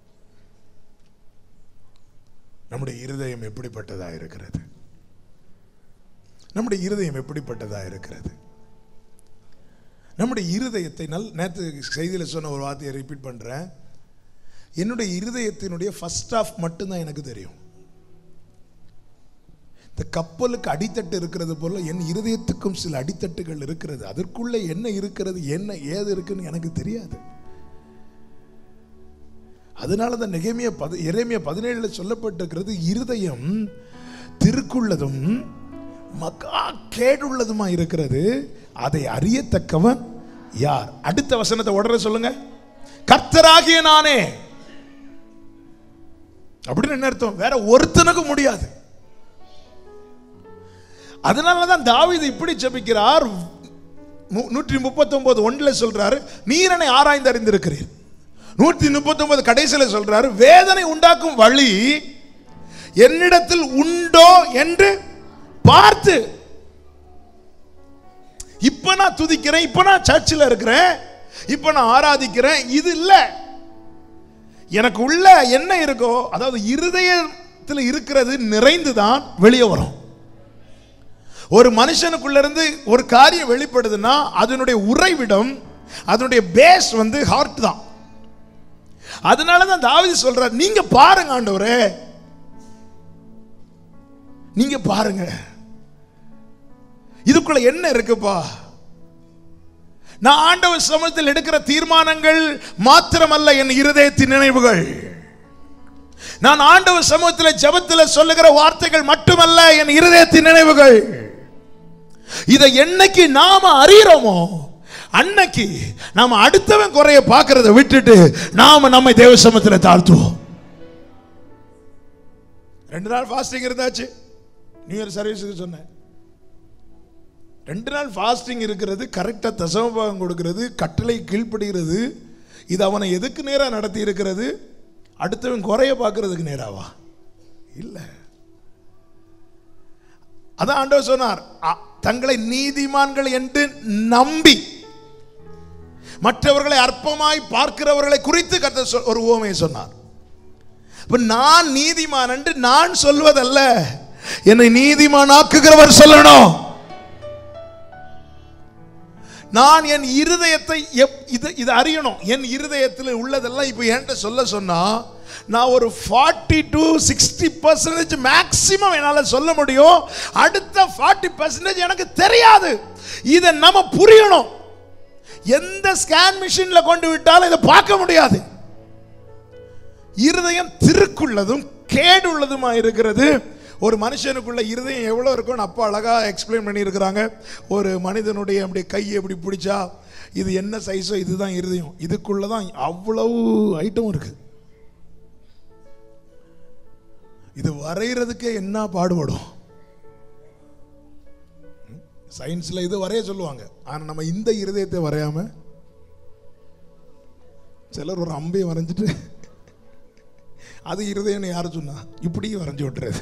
நம்முடைய இருதயம் எப்படிப்பட்டதா இருக்கிறது நம்முடைய இருதயம் எப்படிப்பட்டதா இருக்கிறது நம்முடைய இருதயத்தை நல் நேற்று செய்தியில் சொன்ன ஒரு வார்த்தையை ரிப்பீட் பண்றேன் என்னுடைய இருதயத்தினுடைய ஃபர்ஸ்ட் ஆஃப் மட்டும்தான் எனக்கு தெரியும் இந்த கப்பலுக்கு அடித்தட்டு இருக்கிறது போல என் இருதயத்துக்கும் சில அடித்தட்டுகள் இருக்கிறது அதற்குள்ளே என்ன இருக்கிறது என்ன ஏது இருக்குன்னு எனக்கு தெரியாது அதனால தான் நெகேமியா பத எரேமியா பதினேழுல சொல்லப்பட்டிருக்கிறது இருதயம் திருக்குள்ளதும் மக்கா கேடுள்ளதுமா இருக்கிறது அதை அறியத்தக்கவன் யார் அடுத்த வசனத்தை உடனே சொல்லுங்க கர்த்தராகிய நானே அப்படின்னு என்ன அர்த்தம் வேற ஒருத்தனுக்கும் முடியாது அதனாலதான் தாவீது இப்படி ஜெபிக்கிறார் மு- நூற்றி முப்பத்தி ஒன்பது ஒன்றுல சொல்றாரு நீரனை ஆராய்ந்து அறிந்திருக்கிறீர் நூற்றி முப்பத்தி ஒன்பது கடைசியில் சொல்றாரு வேதனை உண்டாக்கும் வழி என்னிடத்தில் உண்டோ என்று பார்த்து இப்ப நான் துதிக்கிறேன் இப்ப நான் சர்ச்சில் இருக்கிறேன் இப்ப நான் ஆராதிக்கிறேன் இது இல்ல எனக்கு உள்ள என்ன இருக்கோ அதாவது இருதயத்தில் இருக்கிறது நிறைந்துதான் வெளியே வரும் ஒரு மனுஷனுக்குள்ள இருந்து ஒரு காரியம் வெளிப்படுதுன்னா அதனுடைய உறைவிடம் அதனுடைய பேஸ் வந்து ஹார்ட் தான் அதனால தான் தாவீது சொல்றார் நீங்க பாருங்க ஆண்டவரே நீங்க பாருங்க இதுக்குள்ள என்ன இருக்குப்பா நான் ஆண்டவர் சமூகத்தில் எடுக்கிற தீர்மானங்கள் மாத்திரமல்ல என் இருதயத்தின் நினைவுகள் நான் ஆண்டவர் சமூகத்தில் ஜெபத்தில் சொல்லுகிற வார்த்தைகள் மட்டுமல்ல என் இருதயத்தின் நினைவுகள் இதை என்னைக்கு நாம அறியறோமோ அன்னைக்கு நாம அடுத்தவன் குறைய பார்க்கறத விட்டுட்டு நாம நம்மை தேவ சமூகத்தில் தாழ்த்துவோம் ரெண்டு நாள் ஃபாஸ்டிங் இருந்தாச்சு நியூ இயர் சர்வீஸுக்கு சொன்னேன் ரெண்டு நாள் ஃபாஸ்டிங் இருக்கிறது கரெக்டாக தசமபாகம் கொடுக்கிறது கட்டளை கீழ்ப்படுகிறது இது அவனை எதுக்கு நேராக நடத்தி இருக்கிறது அடுத்தவன் குறைய பார்க்கறதுக்கு நேராவா இல்லை அதான் ஆண்டவர் சொன்னார் அ- தங்களை நீதிமான்கள் என்று நம்பி மற்றவர்களை அற்பமாய் பார்க்கிறவர்களை குறித்து கத்த ஒரு ஓமையை சொன்னார் இப்ப நான் நீதிமான் என்று நான் சொல்வதல்ல என்னை நீதிமான் ஆக்குகிறவர் சொல்லணும் நான் என் இருதயத்தை எப்- இது இது அறியணும் என் இருதயத்தில் உள்ளதெல்லாம் இப்போ என்கிட்ட சொல்ல சொன்னா நான் ஒரு forty to sixty percentage maximum என்னால் சொல்ல முடியும் அடுத்த ஃபார்ட்டி பர்சன்டேஜ் எனக்கு தெரியாது இதை நம்ம புரியணும் எந்த ஸ்கேன் மிஷின்ல கொண்டு விட்டாலும் இதை பார்க்க முடியாது இருதயம் திருக்குள்ளதும் கேடுள்ளதுமா இருக்கிறது ஒரு மனுஷனுக்குள்ள இருதயம் எவ்வளோ இருக்கும்னு அப்பா அழகா எக்ஸ்பிளைன் பண்ணியிருக்கிறாங்க ஒரு மனிதனுடைய அப்படி கையை எப்படி பிடிச்சா இது என்ன சைஸோ இதுதான் இருதயம் இதுக்குள்ள தான் அவ்வளவு ஐட்டம் இருக்கு இது வரைகிறதுக்கே என்ன பாடுபடும் சயின்ஸ்ல இது வரைய சொல்லுவாங்க ஆனா நம்ம இந்த இருதயத்தை வரையாம சிலர் ஒரு அம்பையை வரைஞ்சிட்டு அது இருதயம்னு யார் சொன்னா இப்படி வரைஞ்சு விட்டுறது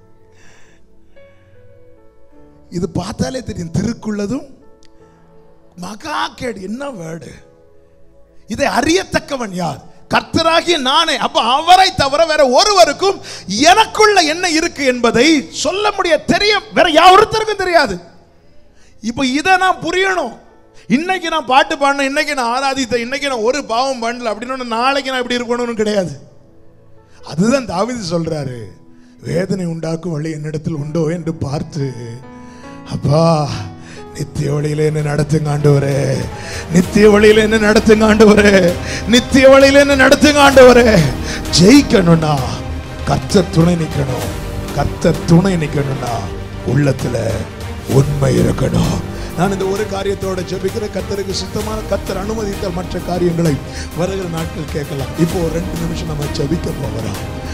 இது பார்த்தாலே தெரியும் திருக்குள்ளதும் மகா கேடு என்ன வேர்டு இதை அறியத்தக்கவன் யார் கர்த்தராகிய நானே அப்ப அவரை தவிர வேற ஒருவருக்கும் எனக்குள்ள என்ன இருக்கு என்பதை சொல்ல முடிய தெரிய வேற யாருத்தருக்கும் தெரியாது இப்போ இதை நான் புரியணும் இன்னைக்கு நான் பாட்டு பாடினேன் இன்னைக்கு நான் ஆராதித்தேன் இன்னைக்கு நான் ஒரு பாவம் பண்ணல அப்படின்னு நாளைக்கு நான் இப்படி இருக்கணும்னு கிடையாது அதுதான் தாவீது சொல்றாரு வேதனை உண்டாக்கும் வழி என்னிடத்தில் உண்டோ என்று பார்த்து அப்பா நித்திய வழியில என்ன நடத்துங்க ஆண்டவரே நித்திய வழியில என்ன நடத்துங்க ஆண்டவரே நித்திய வழியில என்ன நடத்துங்க ஆண்டவரே ஜெயிக்கணும்னா கர்த்தர் துணை நிக்கணும் கர்த்தர் துணை நிக்கணும்னா உள்ளத்துல உண்மை இருக்கணும் நான் இந்த ஒரு காரியத்தோட ஜெபிக்கிற கர்த்தருக்கு சுத்தமான கர்த்தர் அனுமதித்த மற்ற காரியங்களை வருகிற நாட்கள் கேட்கலாம் இப்போ ஒரு ரெண்டு நிமிஷம் நம்ம ஜெபிக்க போகிறோம்